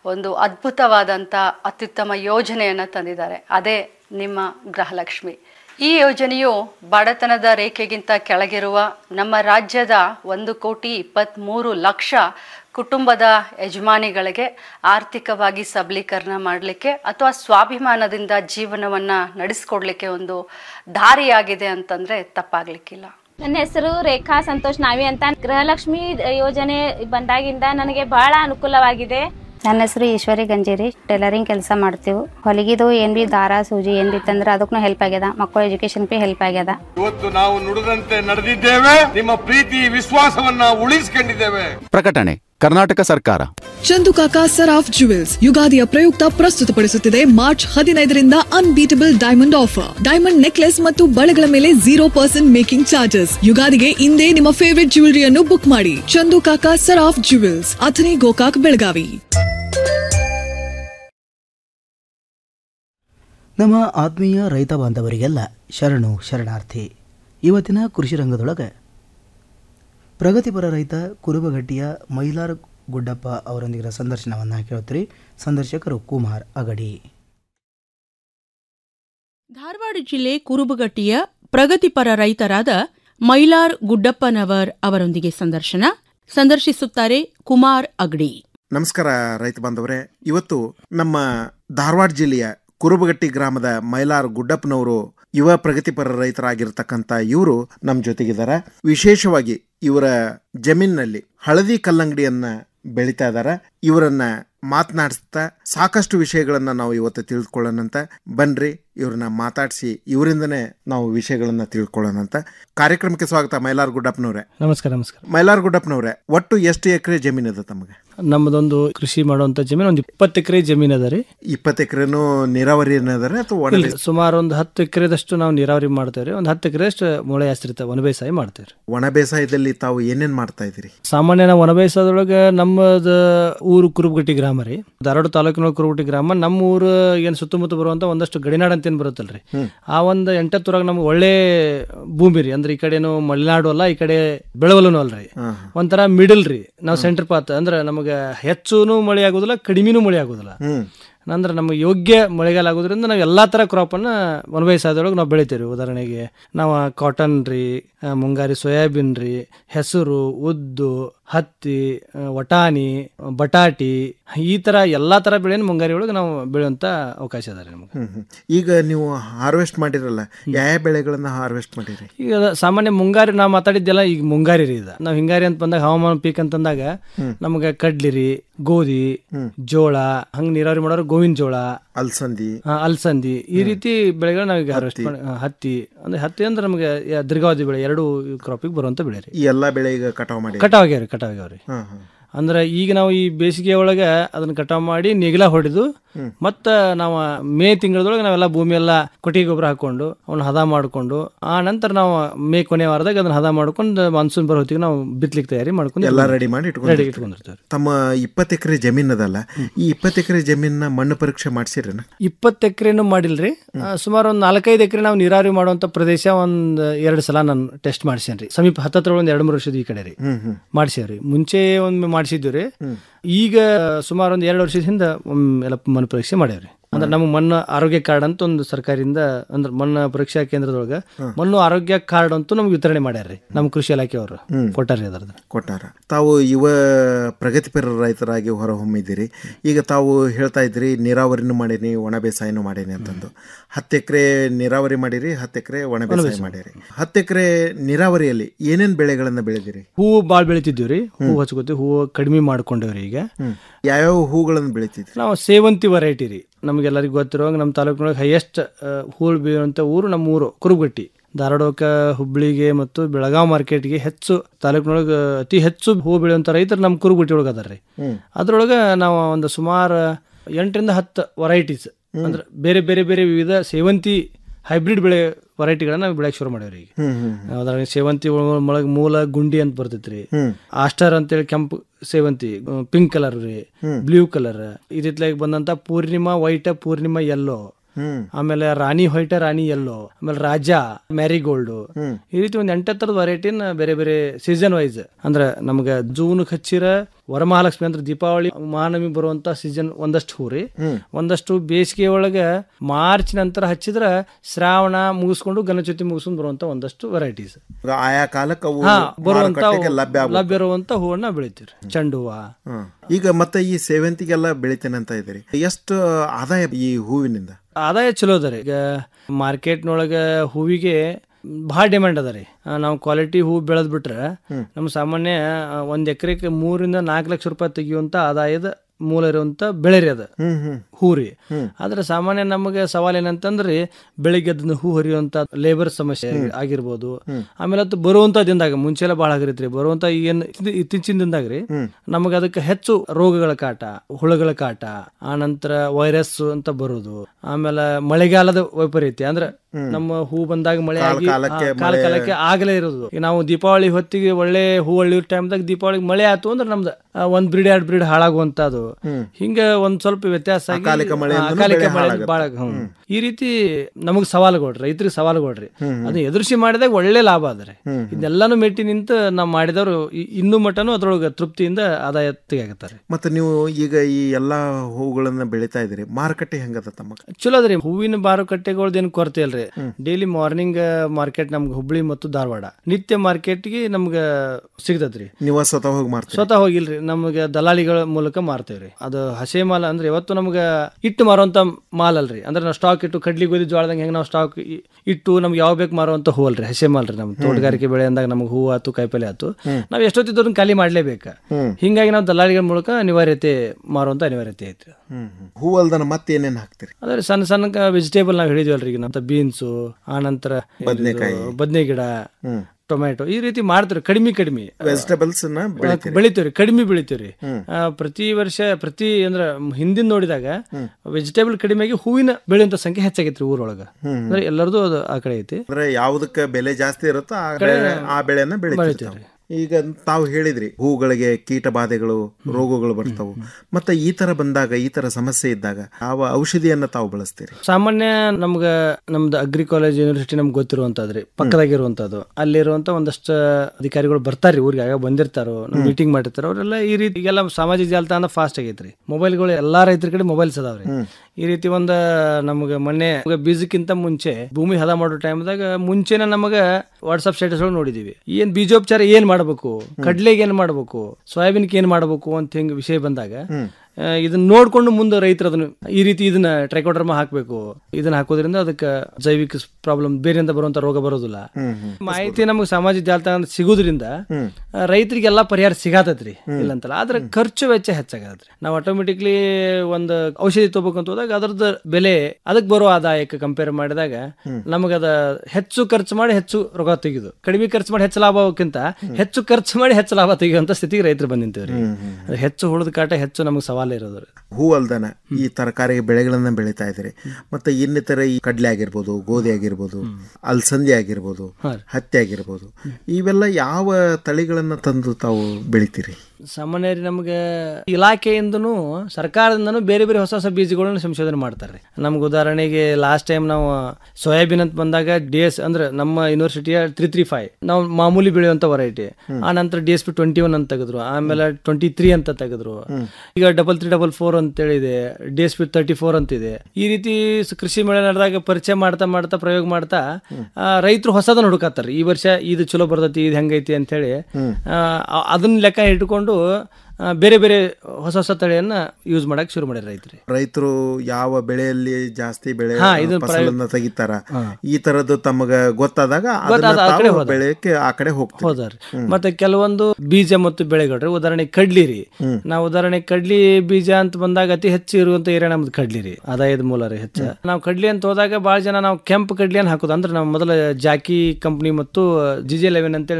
ಒಂದು ಅದ್ಭುತವಾದಂಥ ಅತ್ಯುತ್ತಮ ಯೋಜನೆಯನ್ನು ತಂದಿದ್ದಾರೆ ಅದೇ ನಿಮ್ಮ ಗೃಹಲಕ್ಷ್ಮಿ ಈ ಯೋಜನೆಯು ಬಡತನದ ರೇಖೆಗಿಂತ ಕೆಳಗಿರುವ ನಮ್ಮ ರಾಜ್ಯದ ಒಂದು ಕೋಟಿ ಇಪ್ಪತ್ತ್ಮೂರು ಲಕ್ಷ ಕುಟುಂಬದ ಯಜಮಾನಿಗಳಿಗೆ ಆರ್ಥಿಕವಾಗಿ ಸಬಲೀಕರಣ ಮಾಡಲಿಕ್ಕೆ ಅಥವಾ ಸ್ವಾಭಿಮಾನದಿಂದ ಜೀವನವನ್ನು ನಡೆಸ್ಕೊಡ್ಲಿಕ್ಕೆ ಒಂದು ದಾರಿಯಾಗಿದೆ ಅಂತಂದರೆ ತಪ್ಪಾಗಲಿಕ್ಕಿಲ್ಲ ನನ್ನ ಹೆಸರು ರೇಖಾ ಸಂತೋಷ್ ನಾವಿ ಅಂತ ಗೃಹಲಕ್ಷ್ಮಿ ಯೋಜನೆ ಬಂದಾಗಿಂದ ನನಗೆ ಬಹಳ ಅನುಕೂಲವಾಗಿದೆ ನನ್ನ ಹೆಸರು ಈಶ್ವರಿ ಗಂಜೇರಿ ಟೈಲರಿಂಗ್ ಕೆಲಸ ಮಾಡ್ತೀವಿ ಹೊಲಿಗಿದು ಏನ್ ಬಿ ದಾರ ಸೂಜಿ ಏನ್ ಬಿ ತಂದ್ರೆ ಅದಕ್ಕೂ ಹೆಲ್ಪ್ ಆಗ್ಯದ ಮಕ್ಕಳ ಎಜುಕೇಶನ್ ಬಿ ಹೆಲ್ಪ್ ಆಗ್ಯದ ಇವತ್ತು ನಾವು ನುಡಿದಂತೆ ನಡೆದಿದ್ದೇವೆ ನಿಮ್ಮ ಪ್ರೀತಿ ವಿಶ್ವಾಸವನ್ನ ಉಳಿಸಿಕೊಂಡಿದ್ದೇವೆ ಪ್ರಕಟಣೆ ಕರ್ನಾಟಕ ಸರ್ಕಾರ ಚಂದುಕಾಕ ಸರಾಫ್ ಜುವೆಲ್ಸ್ ಯುಗಾದಿಯ ಪ್ರಯುಕ್ತ ಪ್ರಸ್ತುತಪಡಿಸುತ್ತಿದೆ ಮಾರ್ಚ್ ಹದಿನೈದರಿಂದ unbeatable diamond offer diamond necklace ಮತ್ತು ಬಳೆಗಳ ಮೇಲೆ ಜೀರೋ ಪರ್ಸೆಂಟ್ ಮೇಕಿಂಗ್ ಚಾರ್ಜಸ್ ಯುಗಾದಿಗೆ ಇಂದೇ ನಿಮ್ಮ ಫೇವರಿಟ್ ಜ್ಯುವೆಲರಿಯನ್ನು ಬುಕ್ ಮಾಡಿ ಚಂದುಕಾಕ ಸರಾಫ್ ಜುವೆಲ್ಸ್ ಅಥನಿ ಗೋಕಾಕ್ ಬೆಳಗಾವಿ ನಮ್ಮ ಆತ್ಮೀಯ ರೈತ ಬಾಂಧವರಿಗೆಲ್ಲ ಶರಣು ಶರಣಾರ್ಥಿ ಇವತ್ತಿನ ಕೃಷಿ ರಂಗದೊಳಗೆ ಪ್ರಗತಿಪರ ರೈತ ಕುರುಬಗಟ್ಟಿಯ ಮೈಲಾರ ಗುಡ್ಡಪ್ಪ ಅವರೊಂದಿಗಿನ ಸಂದರ್ಶನವನ್ನು ಕೇಳುತ್ತೀರಿ ಸಂದರ್ಶಕರು ಕುಮಾರ್ ಅಗಡಿ ಧಾರವಾಡ ಜಿಲ್ಲೆ ಕುರುಬಗಟ್ಟಿಯ ಪ್ರಗತಿಪರ ರೈತರಾದ ಮೈಲಾರ್ ಗುಡ್ಡಪ್ಪನವರ್ ಅವರೊಂದಿಗೆ ಸಂದರ್ಶನ ಸಂದರ್ಶಿಸುತ್ತಾರೆ ಕುಮಾರ್ ಅಗಡಿ ನಮಸ್ಕಾರ ರೈತ ಬಾಂಧವರೇ ಇವತ್ತು ನಮ್ಮ ಧಾರವಾಡ ಜಿಲ್ಲೆಯ ಕುರುಬಗಟ್ಟಿ ಗ್ರಾಮದ ಮೈಲಾರ್ ಗುಡ್ಡಪ್ಪನವರು ಯುವ ಪ್ರಗತಿಪರ ರೈತರಾಗಿರ್ತಕ್ಕಂಥ ಇವರು ನಮ್ಮ ಜೊತೆಗಿದ್ದಾರೆ ವಿಶೇಷವಾಗಿ ಇವರ ಜಮೀನಿನಲ್ಲಿ ಹಳದಿ ಕಲ್ಲಂಗಡಿಯನ್ನ ಬೆಳೀತಾ ಇದ್ದಾರೆ ಇವರನ್ನ ಮಾತನಾಡಿಸ್ತಾ ಸಾಕಷ್ಟು ವಿಷಯಗಳನ್ನ ನಾವು ಇವತ್ತು ತಿಳಿದುಕೊಳ್ಳೋಣಂತ ಬನ್ರಿ ಇವ್ರನ್ನ ಮಾತಾಡಿಸಿ ಇವರಿಂದನೇ ನಾವು ವಿಷಯಗಳನ್ನ ತಿಳ್ಕೊಳ್ಳೋಣಂತ ಕಾರ್ಯಕ್ರಮಕ್ಕೆ ಸ್ವಾಗತ ಮೈಲಾರ್ ಗುಡ್ಡಪ್ಪನವ್ರೆ ನಮಸ್ಕಾರ ನಮಸ್ಕಾರ ಮೈಲಾರ್ ಗುಡ್ಡಪ್ಪನವ್ರೆ ಒಟ್ಟು ಎಷ್ಟು ಎಕರೆ ಜಮೀನು ಇದೆ ತಮಗೆ ನಮ್ಮದೊಂದು ಕೃಷಿ ಮಾಡುವಂತ ಜಮೀನು ಒಂದು ಇಪ್ಪತ್ತು ಎಕರೆ ಜಮೀನು ಅದ ರೀ ಇಪ್ಪತ್ತು ಎಕರೆನು ನೀರಾವರಿ ಏನದಾರೆ ಅಥವಾ ಒಣ ಇಲ್ರಿ, ಸುಮಾರು ಒಂದು ಹತ್ತು ಎಕರೆದಷ್ಟು ನಾವು ನೀರಾವರಿ ಮಾಡ್ತೇವೆ ಒಂದು ಹತ್ತು ಎಕರೆದಷ್ಟು ಮೊಳೆ ಆಶ್ರಿತ ವನ ಬೇಸಾಯ ಮಾಡ್ತೇವೆ ರೀ ಒಣ ಬೇಸಾಯದಲ್ಲಿ ತಾವು ಏನೇನ್ ಮಾಡ್ತಾ ಇದ್ದೀರಿ ಸಾಮಾನ್ಯ ನಾವು ವನ ಬೇಸಾಯದೊಳಗೆ ನಮ್ಮದ ಊರು ಕುರುಬಗಟ್ಟಿ ಗ್ರಾಮ ರೀ ಧಾರವಾಡ ತಾಲೂಕಿನೊಳಗೆ ಕುರುಬಗಟ್ಟಿ ಗ್ರಾಮ ನಮ್ಮ ಊರು ಏನು ಸುತ್ತಮುತ್ತ ಬರುವಂತ ಒಂದಷ್ಟು ಗಡಿನಾಡು ಅಂತ ಏನು ಬರುತ್ತಲ್ರಿ ಆ ಒಂದು ಎಂಟತ್ತೂರಾಗ ನಮ್ಗೆ ಒಳ್ಳೆ ಭೂಮಿ ರೀ ಅಂದ್ರೆ ಈ ಕಡೆನು ಮಲೆನಾಡು ಅಲ್ಲ ಈ ಕಡೆ ಬೆಳವಲೂ ಅಲ್ರಿ ಒಂಥರ ಮಿಡಲ್ ರೀ ನಾವು ಸೆಂಟರ್ ಪಾತ್ ಅಂದ್ರೆ ನಮಗೆ ಹೆಚ್ಚುನು ಮಳೆ ಆಗೋದಿಲ್ಲ ಕಡಿಮೆನೂ ಮಳೆ ಆಗೋದಿಲ್ಲ ಅಂದ್ರೆ ನಮಗೆ ಯೋಗ್ಯ ಮಳೆಗಾಲ ಆಗೋದ್ರಿಂದ ನಾವು ಎಲ್ಲಾ ತರ ಕ್ರಾಪ್ ಅನ್ನ ವನ ಬೇಸಾಯದೊಳಗೆ ನಾವು ಬೆಳಿತೀವಿ ಉದಾಹರಣೆಗೆ ನಾವು ಕಾಟನ್ ರೀ ಆ, ಮುಂಗಾರಿ ಸೋಯಾಬೀನ್ ರೀ ಹೆಸರು ಉದ್ದು ಹತ್ತಿ ಆ, ವಟಾಣಿ ಬಟಾಟಿ ಈ ತರ ಎಲ್ಲಾ ತರ ಬೆಳೆಯನ್ನು ಮುಂಗಾರಿ ಒಳಗೆ ನಾವು ಬೆಳೆಯುವಂತ ಅವಕಾಶ ಅದ ರೀ ನಮಗೆ ಹ್ಮ್ ಹ್ಮ್. ಈಗ ನೀವು ಹಾರ್ವೆಸ್ಟ್ ಮಾಡಿರಲ್ಲ ಯಾವ ಬೆಳೆಗಳನ್ನ ಹಾರ್ವೆಸ್ಟ್ ಮಾಡಿರಿ ಈಗ ಅದ ಸಾಮಾನ್ಯ ಮುಂಗಾರಿ ನಾವು ಮಾತಾಡಿದ್ದೆಲ್ಲ ಈಗ ಮುಂಗಾರಿ ರೀ ಇದು ನಾವು ಹಿಂಗಾರಿ ಅಂತ ಬಂದಾಗ ಹವಾಮಾನ ಪೀಕ್ ಅಂತಂದಾಗ ನಮಗೆ ಕಡ್ಲಿ ರೀ ಗೋಧಿ ಜೋಳ ಹಂಗ್ ನೀರಾವರಿ ಮಾಡೋರು ಗೋವಿನ ಜೋಳ ಅಲ್ಸಂದಿ ಆ, ಅಲ್ಸಂದಿ ಈ ರೀತಿ ಬೆಳೆಗಳು ನಾವೀಗ ಹಾರ್ವೆಸ್ಟ್ ಮಾಡಿ ಆ, ಹತ್ತಿ ಅಂದ್ರೆ ಹತ್ತಿ ಅಂದ್ರೆ ನಮಗೆ ಯ- ದೀರ್ಘಾವಧಿ ಬೆಳೆ ಎರಡು ಕ್ರಾಪಿಗೆ ಬರುವಂತ ಬೆಳೆ ರೀ ಈ ಎಲ್ಲಾ ಬೆಳೆ ಈಗ ಕಟಾವ್ ಮಾಡಿ ಕಟಾವ್ ಆಗ್ಯಾವ್ರಿ ಕಟಾವ್ ಆಗ್ಯಾವ್ರಿ ಹಾ, ಹಾ. ಅಂದ್ರೆ ಈಗ ನಾವು ಈ ಬೇಸಿಗೆ ಒಳಗೆ ಅದನ್ನ ಕಟಾವ್ ಮಾಡಿ ನೆಗಿಲ ಹೊಡೆದು ಮತ್ತ ನಾವು ಮೇ ತಿಂಗಳದೊಳಗೆ ನಾವೆಲ್ಲ ಭೂಮಿ ಎಲ್ಲ ಕೊಟ್ಟಿಗೆ ಗೊಬ್ಬರ ಹಾಕೊಂಡು ಅವನ್ನ ಹದ ಮಾಡ್ಕೊಂಡು ಆ ನಂತರ ನಾವು ಮೇ ಕೊನೆ ವಾರದಾಗ ಅದನ್ನ ಹದ ಮಾಡ್ಕೊಂಡು ಮಾನ್ಸೂನ್ ಬರೋ ಹೊತ್ತಿಗೆ ನಾವು ಬಿತ್ಲಿಕ್ಕೆ ತಯಾರಿ ಮಾಡ್ಕೊಂಡು ಎಲ್ಲ ರೆಡಿ ಮಾಡಿ ರೆಡಿ ಇಟ್ಕೊಂಡಿರ್ತೀರಿ. ಇಟ್ಕೊಂಡಿರ್ತೀವಿ ತಮ್ಮ ಇಪ್ಪತ್ತು ಎಕರೆ ಜಮೀನ್ ಅದಲ್ಲ ಈ ಇಪ್ಪತ್ತು ಎಕರೆ ಜಮೀನ ಮಣ್ಣು ಪರೀಕ್ಷೆ ಮಾಡ್ಸಿರೇನ ಇಪ್ಪತ್ತು ಎಕರೆನೂ ಮಾಡಿಲ್ರಿ ಆ, ಸುಮಾರು ಒಂದು ನಾಲ್ಕೈದು ಎಕರೆ ನಾವು ನೀರಾವರಿ ಮಾಡುವಂತ ಪ್ರದೇಶ ಒಂದ್ ಎರಡು ಸಲ ನಾನು ಟೆಸ್ಟ್ ಮಾಡ್ಸೇನ್ರಿ ಸಮೀಪ ಹತ್ತತ್ರ ಒಂದ್ ಎರಡು ಮೂರು ವರ್ಷದ ಈ ಕಡೆ ರೀ ಹ್ಮ್ ಹ್ಮ್ ಮಾಡ್ಸ್ಯಾವ್ರಿ ಮುಂಚೆ ಒಮ್ಮೆ ಮಾಡಿಸಿದ್ವಿ ರೀ ಈಗ ಸುಮಾರು ಒಂದು ಎರಡು ವರ್ಷದ ಹಿಂದೆ ಒಮ್ಮೆ ಎಲ್ಲ ಮಣ್ಣು ಪರೀಕ್ಷೆ ಮಾಡ್ಯಾವ್ರಿ ಅಂದ್ರೆ ನಮಗೆ ಮಣ್ಣು ಆರೋಗ್ಯ ಕಾರ್ಡ್ ಅಂತ ಒಂದು ಸರ್ಕಾರದಿಂದ ಅಂದ್ರೆ ಮಣ್ಣು ಪರೀಕ್ಷಾ ಕೇಂದ್ರದೊಳಗೆ ಮಣ್ಣು ಆರೋಗ್ಯ ಕಾರ್ಡ್ ಅಂತೂ ನಮ್ಗೆ ವಿತರಣೆ ಮಾಡ್ಯಾರ್ರಿ ನಮ್ಮ ಕೃಷಿ ಇಲಾಖೆಯವರು ಹ್ಮ್. ಕೊಟ್ಟಾರ್ರಿ ಅದರದ್ದು ಕೊಟ್ಟಾರ ತಾವು ಯುವ ಪ್ರಗತಿಪರ ರೈತರಾಗಿ ಹೊರಹೊಮ್ಮಿದ್ದೀರಿ ಈಗ ತಾವು ಹೇಳ್ತಾ ಇದ್ರಿ ನೀರಾವರಿನೂ ಮಾಡೀನಿ ಒಣ ಬೇಸಾಯನೂ ಮಾಡೀನಿ ಅಂತಂದು ಹತ್ತು ಎಕರೆ ನೀರಾವರಿ ಮಾಡಿರಿ ಹತ್ತು ಎಕರೆ ಒಣ ಬೇಸಾಯ ಮಾಡಿರಿ ಹತ್ತು ಎಕರೆ ನೀರಾವರಿಯಲ್ಲಿ ಏನೇನ್ ಬೆಳೆಗಳನ್ನ ಬೆಳೆದಿರಿ ಹೂವು ಭಾಳ ಬೆಳಿತಿದ್ವಿ ರೀ ಹೂವು ಹಚ್ಕೋತೀವಿ ಹೂವು ಕಡಿಮೆ ಮಾಡ್ಕೊಂಡೇವ್ರಿ ಈಗ ಯಾವ್ಯಾವ ಹೂಗಳನ್ನು ಬೆಳಿತಿದ್ರಿ ನಾವು ಸೇವಂತಿ ವೆರೈಟಿ ರೀ ನಮಗೆಲ್ಲರಿಗೂ ಗೊತ್ತಿರುವಾಗ ನಮ್ಮ ತಾಲೂಕಿನೊಳಗೆ ಹೈಯೆಸ್ಟ್ ಹೂಳು ಬೀಳುವಂಥ ಊರು ನಮ್ಮ ಊರು ಕುರುಬಗಟ್ಟಿ ಧಾರವಾಡಕ್ಕೆ ಹುಬ್ಳಿಗೆ ಮತ್ತು ಬೆಳಗಾವ್ ಮಾರ್ಕೆಟ್ಗೆ ಹೆಚ್ಚು ತಾಲೂಕಿನೊಳಗೆ ಅತಿ ಹೆಚ್ಚು ಹೂ ಬೆಳೆಯುವಂಥ ರೈತರು ನಮ್ಮ ಕುರುಬಗಟ್ಟಿ ಒಳಗೆ ಅದಾರ ರೀ ಹ್ಮ್. ಅದ್ರೊಳಗೆ ನಾವು ಒಂದು ಸುಮಾರು ಎಂಟರಿಂದ ಹತ್ತು ವೆರೈಟೀಸ್ ಅಂದ್ರೆ ಬೇರೆ ಬೇರೆ ಬೇರೆ ವಿವಿಧ ಸೇವಂತಿ ಹೈಬ್ರಿಡ್ ಬೆಳೆ ವೆರೈಟಿಗಳನ್ನ ನಾವು ಬೆಳೆಯಕ್ಕೆ ಶುರು ಮಾಡೇವ್ರಿ ಈಗ ಹ್ಮ್ ಹ್ಮ್ ಉದಾಹರಣೆಗೆ ಸೇವಂತಿ ಒಳಗೆ ಮೂಲ ಗುಂಡಿ ಅಂತ ಬರ್ತೈತ್ರಿ ಹ್ಮ್. ಆಸ್ಟರ್ ಅಂತೇಳಿ ಕೆಂಪು ಸೇವಂತಿ ಪಿಂಕ್ ಕಲರ್ ರೀ ಹ್ಮ್. ಬ್ಲೂ ಕಲರ್ ಇದಿತ್ಲಾಗ ಬಂದಂತ ಪೂರ್ಣಿಮಾ ವೈಟ್ ಪೂರ್ಣಿಮಾ ಯೆಲ್ಲೋ ಹ್ಮ್. ಆಮೇಲೆ ರಾಣಿ ವೈಟ್ ರಾಣಿ ಎಲ್ಲೋ ಆಮೇಲೆ ರಾಜಾ ಮ್ಯಾರಿಗೋಲ್ಡ್ ಈ ರೀತಿ ಒಂದ್ ಎಂಟತ್ತರದ ವೆರೈಟಿನ ಬೇರೆ ಬೇರೆ ಸೀಸನ್ ವೈಸ್ ಅಂದ್ರೆ ನಮ್ಗೆ ಜೂನ್ ಹಚ್ಚಿರ ವರಮಹಾಲಕ್ಷ್ಮಿ ಅಂದ್ರೆ ದೀಪಾವಳಿ ಮಹಾನವಮಿ ಬರುವಂತ ಸೀಸನ್ ಒಂದಷ್ಟು ಹೂ ರೀ ಒಂದಷ್ಟು ಬೇಸಿಗೆ ಒಳಗ ಮಾರ್ಚ್ ನಂತರ ಹಚ್ಚಿದ್ರ ಶ್ರಾವಣ ಮುಗಿಸ್ಕೊಂಡು ಗಣಚೌತಿ ಮುಗಿಸ್ಕೊಂಡು ಬರುವಂತ ಒಂದಷ್ಟು ವೆರೈಟೀಸ್ ಈಗ ಆಯಾ ಕಾಲಕ್ಕೆ ಅವು ಹಾ ಬರುವಂತ ಮಾರುಕಟ್ಟೆಗೆ ಲಭ್ಯ ಆಗ್ಬೇಕು. ಲಭ್ಯ ಇರುವಂತ ಹೂವನ್ನ ಬೆಳಿತೀವಿ ಚೆಂಡು ಹೂವ ಹ್ಮ್. ಈಗ ಮತ್ತೆ ಈ ಸೇವಂತಿಗೆಲ್ಲ ಬೆಳಿತೇನೆ ಅಂತ ಇದ್ದೀರಿ ಎಷ್ಟು ಆದಾಯ ಈ ಹೂವಿನಿಂದ ಆದಾಯ ಚಲೋ ಅದ ರೀ ಈಗ ಮಾರ್ಕೆಟ್ನೊಳಗ ಹೂವಿಗೆ ಭಾಳ ಡಿಮ್ಯಾಂಡ್ ಅದ ರೀ ಆ, ನಾವು ಕ್ವಾಲಿಟಿ ಹೂ ಬೆಳೆದ್ ಬಿಟ್ರೆ ನಮ್ಮ ಸಾಮಾನ್ಯ ಆ, ಒಂದ್ ಎಕರೆಗೆ ಮೂರಿಂದ ನಾಲ್ಕು ಲಕ್ಷ ರೂಪಾಯಿ ತೆಗಿಯುವಂತ ಆದಾಯದ ಮೂಲ ಇರುವಂತ ಬೆಳೆ ರೀ ಅದ ಹ್ಮ್ ಹ್ಮ್ ಹೂ ರೀ ಆದ್ರೆ ಸಾಮಾನ್ಯ ನಮಗೆ ಸವಾಲ್ ಏನಂತಂದ್ರಿ ಬೆಳಿಗ್ಗೆ ಅದನ್ನ ಹೂ ಹರಿಯುವಂತ ಲೇಬರ್ ಸಮಸ್ಯೆ ಆಗಿರ್ಬೋದು ಆಮೇಲೆ ಅದು ಬರುವಂತ ದಿನದಾಗ ಮುಂಚೆ ಎಲ್ಲ ಭಾಳ ಆಗಿರತ್ರಿ ಬರುವಂತ ಏನ್ ಇದು ಇತ್ತೀಚಿನ ದಿನದಾಗ ರೀ ನಮಗೆ ಅದಕ್ಕೆ ಹೆಚ್ಚು ರೋಗಗಳ ಕಾಟ ಹುಳುಗಳ ಕಾಟ ಆ ನಂತರ ವೈರಸ್ ಅಂತ ಬರೋದು ಆಮೇಲೆ ಮಳೆಗಾಲದ ವೈಪರೀತ್ಯ ಅಂದ್ರೆ ನಮ್ಮ ಹೂ ಬಂದಾಗ ಮಳೆ ಕಾಲ ಆಗಿ ಕಾಲಕ್ಕೆ ಆ, ಕಾಲ ಮಳೆ- ಕಾಲಕ್ಕೆ ಆಗಲೇ ಇರೋದು ಈಗ ನಾವು ದೀಪಾವಳಿ ಹೊತ್ತಿಗೆ ಒಳ್ಳೆ ಹೂ ಹಳ್ಳಿ ಟೈಮ್ದಾಗ ದೀಪಾವಳಿಗೆ ಮಳೆ ಆಯ್ತು ಅಂದ್ರೆ ನಮ್ದು ಆ, ಒಂದ್ ಬ್ರೀಡ್ ಎರಡ್ ಬ್ರೀಡ್ ಹಾಳಾಗುವಂತದು ಹಿಂಗ ಒಂದ್ ಸ್ವಲ್ಪ ವ್ಯತ್ಯಾಸ ಆಗಿ ಅಕಾಲಿಕ ಮಳೆಯಿಂದನೂ ಆ, ಅಕಾಲಿಕ ಬೆಳೆ ಮಳೆ ಹಾಳಾಗತ್ತೆ. ಬಾಳ ಹ್ಮ್. ಈ ರೀತಿ ನಮಗ್ ಸವಾಲುಗಳು ರೈತರಿಗೆ ಸವಾಲುಗಳು ಅದನ್ನ ಎದುರಿಸಿ ಮಾಡಿದಾಗ ಒಳ್ಳೆ ಲಾಭ ಅದ ರೀ ಇದೆಲ್ಲಾನು ಮೆಟ್ಟಿ ನಿಂತು ನಾವು ಮಾಡಿದವರು ಇನ್ನೂ ಮಟನು ಅದ್ರೊಳಗೆ ತೃಪ್ತಿಯಿಂದ ಆದಾಯ ತೆಗಿಯಾಗತ್ತಾರೆ ಮತ್ತೆ ನೀವು ಈಗ ಈ ಎಲ್ಲಾ ಹೂಗಳನ್ನ ಬೆಳಿತಾ ಇದ್ದೀರಿ ಮಾರುಕಟ್ಟೆ ಹೆಂಗದ ತಮ್ಮ ಚಲೋ ಅದ್ರಿ ಹೂವಿನ ಮಾರುಕಟ್ಟೆಗಳ್ದೇನು ಕೊರತೆ ಇಲ್ರಿ ಡೈಲಿ ಮಾರ್ನಿಂಗ್ ಮಾರ್ಕೆಟ್ ನಮ್ಗೆ ಹುಬ್ಳಿ ಮತ್ತು ಧಾರವಾಡ ನಿತ್ಯ ಮಾರ್ಕೆಟ್ಗೆ ನಮ್ಗೆ ಸಿಗ್ತದ್ರಿ ನೀವು ಸ್ವತಃ ಹೋಗಿ ಮಾರ್ತೀರಿ ಸ್ವತಃ ಹೋಗಿಲ್ರಿ ನಮ್ಗೆ ದಲಾಳಿಗಳ ಮೂಲಕ ಮಾರ್ತೇವ್ರಿ ಅದು ಹಸೆ ಮಾಲ್ ಅಂದ್ರೆ ಇವತ್ತು ನಮ್ಗೆ ಇಟ್ಟು ಮಾರುವಂತ ಮಾಲ್ ಅಲ್ರಿ ಅಂದ್ರೆ ನಾವು ಸ್ಟಾಕ್ ಇಟ್ಟು ಕಡ್ಲಿ ಗೋಧಿ ಜೋಳದಂಗೆ ಹೆಂಗ್ ನಾವು ಸ್ಟಾಕ್ ಇಟ್ಟು ನಮ್ಗೆ ಯಾವ ಬೇಕು ಮಾರುವಂತ ಹೂ ಅಲ್ರಿ ಹಸೆ ಮಾಲ್ ರೀ ನಮ್ ತೋಟಗಾರಿಕೆ ಬೆಳೆ ಅಂದಾಗ ನಮ್ಗೆ ಹೂ ಆತು ಕಾಯಿಪಲ್ಲೆ ಆತು ನಾವ್ ಎಷ್ಟೊತ್ತಿದ್ದು ಖಾಲಿ ಮಾಡ್ಲೇಬೇಕು ಹಿಂಗಾಗಿ ನಾವು ದಲಾಳಿಗಳ ಮೂಲಕ ಅನಿವಾರ್ಯತೆ ಮಾರುವಂತ ಅನಿವಾರ್ಯತೆ ಐತ್ರಿ ಹ್ಮ್ ಹ್ಮ್. ಹೂ ಅಲ್ದನ ಮತ್ತೆ ಏನೇನ್ ಹಾಕ್ತೀರಿ ಅದ್ರ ಸಣ್ಣ ಸಣ್ಣ ವೆಜಿಟೇಬಲ್ ನಾವು ಹೇಳಿದ್ವಲ್ರಿ ಈಗ ನಮ್ಮ ಬೀನ್ಸು ಆನಂತರ ಬದ್ನೆಕಾಯಿ. ಬದನೆ ಗಿಡ ಟೊಮೆಟೊ ಈ ರೀತಿ ಮಾಡ್ತೀವಿ ಕಡಿಮೆ ಕಡಿಮೆ ವೆಜಿಟೇಬಲ್ಸ್ ನ ಬೆಳಿತೀರಿ ಬೆಳಿತೀವ್ರಿ ಕಡಿಮೆ ಬೆಳಿತೀವ್ರಿ ಆ, ಪ್ರತಿ ವರ್ಷ ಪ್ರತಿ ಅಂದ್ರ ಹಿಂದಿನ ನೋಡಿದಾಗ ವೆಜಿಟೇಬಲ್ ಕಡಿಮೆಗೆ ಹೂವಿನ ಬೆಳೆಯುವಂತ ಸಂಖ್ಯೆ ಹೆಚ್ಚಾಗೈತ್ರಿ ಊರೊಳಗ ಅಂದ್ರೆ ಎಲ್ಲರದು ಅದು ಆ ಕಡೆ ಐತಿ ಅಂದ್ರೆ ಯಾವುದಕ್ಕೆ ಬೆಲೆ ಜಾಸ್ತಿ ಇರುತ್ತೋ ಆ ಬೆಳೆ ಆ ಬೆಳೆನ ಬೆಳಿತೀರಿ ತಾವು. ಈಗ ತಾವು ಹೇಳಿದ್ರಿ ಹೂಗಳಿಗೆ ಕೀಟ ಬಾಧೆಗಳು ರೋಗಗಳು ಬರ್ತಾವು ಮತ್ತೆ ಈ ತರ ಬಂದಾಗ ಈ ತರ ಸಮಸ್ಯೆ ಇದ್ದಾಗ ಯಾವ ಔಷಧಿಯನ್ನ ತಾವು ಬಳಸ್ತೀರಿ ಸಾಮಾನ್ಯ ನಮ್ಗ ನಮ್ದು ಅಗ್ರಿ ಕಾಲೇಜ್ ಯೂನಿವರ್ಸಿಟಿ ನಮ್ಗೆ ಗೊತ್ತಿರುವಂತದ್ರಿ ಪಕ್ಕದಾಗಿರುವಂತದ್ದು ಅಲ್ಲಿರುವಂತ ಒಂದಷ್ಟು ಅಧಿಕಾರಿಗಳು ಬರ್ತಾರ್ರಿ ಊರಿಗೆ ಆಗ ಬಂದಿರ್ತಾರೋ ಮೀಟಿಂಗ್ ಮಾಡಿರ್ತಾರೋ ಅವರೆಲ್ಲ ಈ ರೀತಿ ಈಗೆಲ್ಲ ಸಾಮಾಜಿಕ ಜಾಲತಾಣ ಫಾಸ್ಟ್ ಆಗೈತ್ರಿ ಮೊಬೈಲ್ಗಳು ಎಲ್ಲಾ ರೈತರ ಕಡೆ ಮೊಬೈಲ್ಸ್ ಅದಾವ್ರಿ ಈ ರೀತಿ ಒಂದ ನಮ್ಗೆ ಮೊನ್ನೆ ನಮ್ಗೆ ಬೀಜಕ್ಕಿಂತ ಮುಂಚೆ ಭೂಮಿ ಹದ ಮಾಡೋ ಟೈಮ್ದಾಗ ಮುಂಚೆನೆ ನಮಗ ವಾಟ್ಸ್ಆಪ್ ಸ್ಟೇಟಸ್ ಒಳಗೆ ನೋಡಿದೀವಿ ಏನ್ ಬೀಜೋಪಚಾರ ಏನ್ ಮಾಡ್ಬೇಕು ಕಡ್ಲೆಗೆ ಏನ್ ಮಾಡ್ಬೇಕು ಸೋಯಾಬೀನ್ಗೆ ಏನ್ ಮಾಡ್ಬೇಕು ಅಂತ ಹಿಂಗ ವಿಷಯ ಬಂದಾಗ ಆ, ಇದನ್ನ ನೋಡ್ಕೊಂಡು ಮುಂದೆ ರೈತರು ಅದನ್ನ ಈ ರೀತಿ ಇದನ್ನ ಟ್ರೈಕೋಡರ್ಮ ಹಾಕ್ಬೇಕು ಇದನ್ನ ಹಾಕೋದ್ರಿಂದ ಅದಕ್ಕೆ ಜೈವಿಕ ಪ್ರಾಬ್ಲಮ್ ಬೇರೆಯಿಂದ ಬರುವಂತ ರೋಗ ಬರೋದಿಲ್ಲ ಮಾಹಿತಿ ನಮಗೆ ಸಾಮಾಜಿಕ ಜಾಲತಾಣ ಸಿಗೋದ್ರಿಂದ ಆ, ರೈತರಿಗೆಲ್ಲ ಪರಿಹಾರ ಸಿಗಾತೈತ್ರಿ ಇಲ್ಲಂತಲ್ಲ ಆದ್ರೆ ಖರ್ಚು ವೆಚ್ಚ ಹೆಚ್ಚಾಗತ್ರಿ ನಾವು ಆಟೋಮೆಟಿಕ್ಲಿ ಒಂದು ಔಷಧಿ ತಗೋಬೇಕಂತ ಹೋದಾಗ ಅದ್ರದ್ದು ಬೆಲೆ ಅದಕ್ಕೆ ಬರೋ ಆದಾಯಕ್ಕೆ ಕಂಪೇರ್ ಮಾಡಿದಾಗ ನಮಗದ ಹೆಚ್ಚು ಖರ್ಚು ಮಾಡಿ ಹೆಚ್ಚು ರೋಗ ತೆಗೆದು ಕಡಿಮೆ ಖರ್ಚು ಮಾಡಿ ಹೆಚ್ಚು ಲಾಭಕ್ಕಿಂತ ಹೆಚ್ಚು ಖರ್ಚು ಮಾಡಿ ಹೆಚ್ಚು ಲಾಭ ತೆಗೆಯುವಂತ ಸ್ಥಿತಿಗೆ ರೈತರು ಬಂದಿಂತೀವ್ರಿ ಅದು ಹೆಚ್ಚು ಹುಳದ ಕಾಟ ಹೆಚ್ಚು ನಮಗೆ ಸವಾಲು ಇರೋದು ರೀ ಹೂ ಅಲ್ದನ ಈ ತರಕಾರಿ ಬೆಳೆಗಳನ್ನ ಬೆಳಿತಾ ಇದ್ದೀರಿ ಮತ್ತೆ ಇನ್ನಿತರ ಈ ಕಡ್ಲೆ ಆಗಿರ್ಬೋದು ಗೋಧಿ ಆಗಿರ್ಬೋದು ಅಲ್ಸಂದಿ ಆಗಿರ್ಬೋದು ಹತ್ತಿ ಆಗಿರ್ಬೋದು ಇವೆಲ್ಲ ಯಾವ ತಳಿಗಳನ್ನ ತಂದು ತಾವು ಬೆಳಿತೀರಿ ಸಾಮಾನ್ಯ ರೀ ನಮಗೆ ಇಲಾಖೆಯಿಂದನೂ ಸರ್ಕಾರದಿಂದನೂ ಬೇರೆ ಬೇರೆ ಹೊಸ ಹೊಸ ಬೀಜಗಳನ್ನ ಸಂಶೋಧನೆ ಮಾಡ್ತಾರೆ ನಮ್ಗೆ ಉದಾಹರಣೆಗೆ ಲಾಸ್ಟ್ ಟೈಮ್ ನಾವು ಸೋಯಾಬೀನ್ ಅಂತ ಬಂದಾಗ ಡಿ ಎಸ್ ಅಂದ್ರೆ ನಮ್ಮ ಯೂನಿವರ್ಸಿಟಿಯ ತ್ರೀ ತ್ರೀ ಫೈವ್ ನಾವು ಮಾಮೂಲಿ ಬೆಳೆಯುವಂತ ವೆರೈಟಿ ಆ ನಂತರ D S P twenty one ಅಂತ ತೆಗೆದ್ರು ಆಮೇಲೆ ಟ್ವೆಂಟಿ ತ್ರೀ ಅಂತ ತೆಗೆದ್ರು ಈಗ ಡಬಲ್ ತ್ರೀ ಡಬಲ್ ಫೋರ್ ಅಂತ ಹೇಳಿದೆ D S P thirty four ಅಂತ ಇದೆ ಈ ರೀತಿ ಸ- ಕೃಷಿ ಮೇಳ ನಡೆದಾಗ ಪರಿಚಯ ಮಾಡ್ತಾ ಮಾಡ್ತಾ ಪ್ರಯೋಗ ಮಾಡ್ತಾ ರೈತರು ಹೊಸದನ್ನ ಹುಡುಕತ್ತಾರ ಈ ವರ್ಷ ಇದು ಚಲೋ ಬರ್ತೈತಿ ಇದು ಹೆಂಗೈತಿ ಅಂತ ಹೇಳಿ ಅದನ್ನ ಲೆಕ್ಕ ಇಟ್ಕೊಂಡು ಆ, ಬೇರೆ ಬೇರೆ ಹೊಸ ಹೊಸ ತಳಿಯನ್ನ ಯೂಸ್ ಮಾಡಕ್ ಶುರು ಮಾಡ್ಯಾರ ರೈತರು ರೈತರು ಯಾವ ಬೆಳೆಯಲ್ಲಿ ಜಾಸ್ತಿ ಬೆಳೆ ಹಾ, ಇದನ್ನ ಫಸಲನ್ನ ತೆಗಿತಾರ ಈ ತರದ್ದು ತಮಗ ಗೊತ್ತಾದಾಗ ಅದನ್ನ ಗೊತ್ತಾದ ಆ ಕಡೆ ತಾವು ಹೋದ. ಬೆಳೆಯಕ್ಕೆ ಆ ಕಡೆ ಹೋಗ್ತಾರೆ ಹೌದಾರಿ ಮತ್ತೆ ಕೆಲವೊಂದು ಬೀಜ ಮತ್ತು ಬೆಳೆಗಳ್ರಿ ಉದಾಹರಣೆ ಕಡ್ಲಿ ರೀ ನಾವು ಉದಾಹರಣೆ ಕಡ್ಲಿ ಬೀಜ ಅಂತ ಬಂದಾಗ ಅತಿ ಹೆಚ್ಚು ಇರುವಂತ ಏರಿಯಾ ನಮ್ದು ಕಡ್ಲಿ ರೀ ಆದಾಯದ ಮೂಲ ರೀ ಹೆಚ್ಚ ನಾವು ಕಡ್ಲಿ ಅಂತ ಹೋದಾಗ ಬಹಳ ಜನ ನಾವು ಕೆಂಪು ಕಡ್ಲಿ ಅನ್ನ ಹಾಕೋದು ಅಂದ್ರೆ ನಾವು ಮೊದಲ ಜಾಕಿ ಕಂಪ್ನಿ ಮತ್ತು ಜಿಜೆ ಲೆವೆನ್ ಅಂತೇಳಿ ನಾವು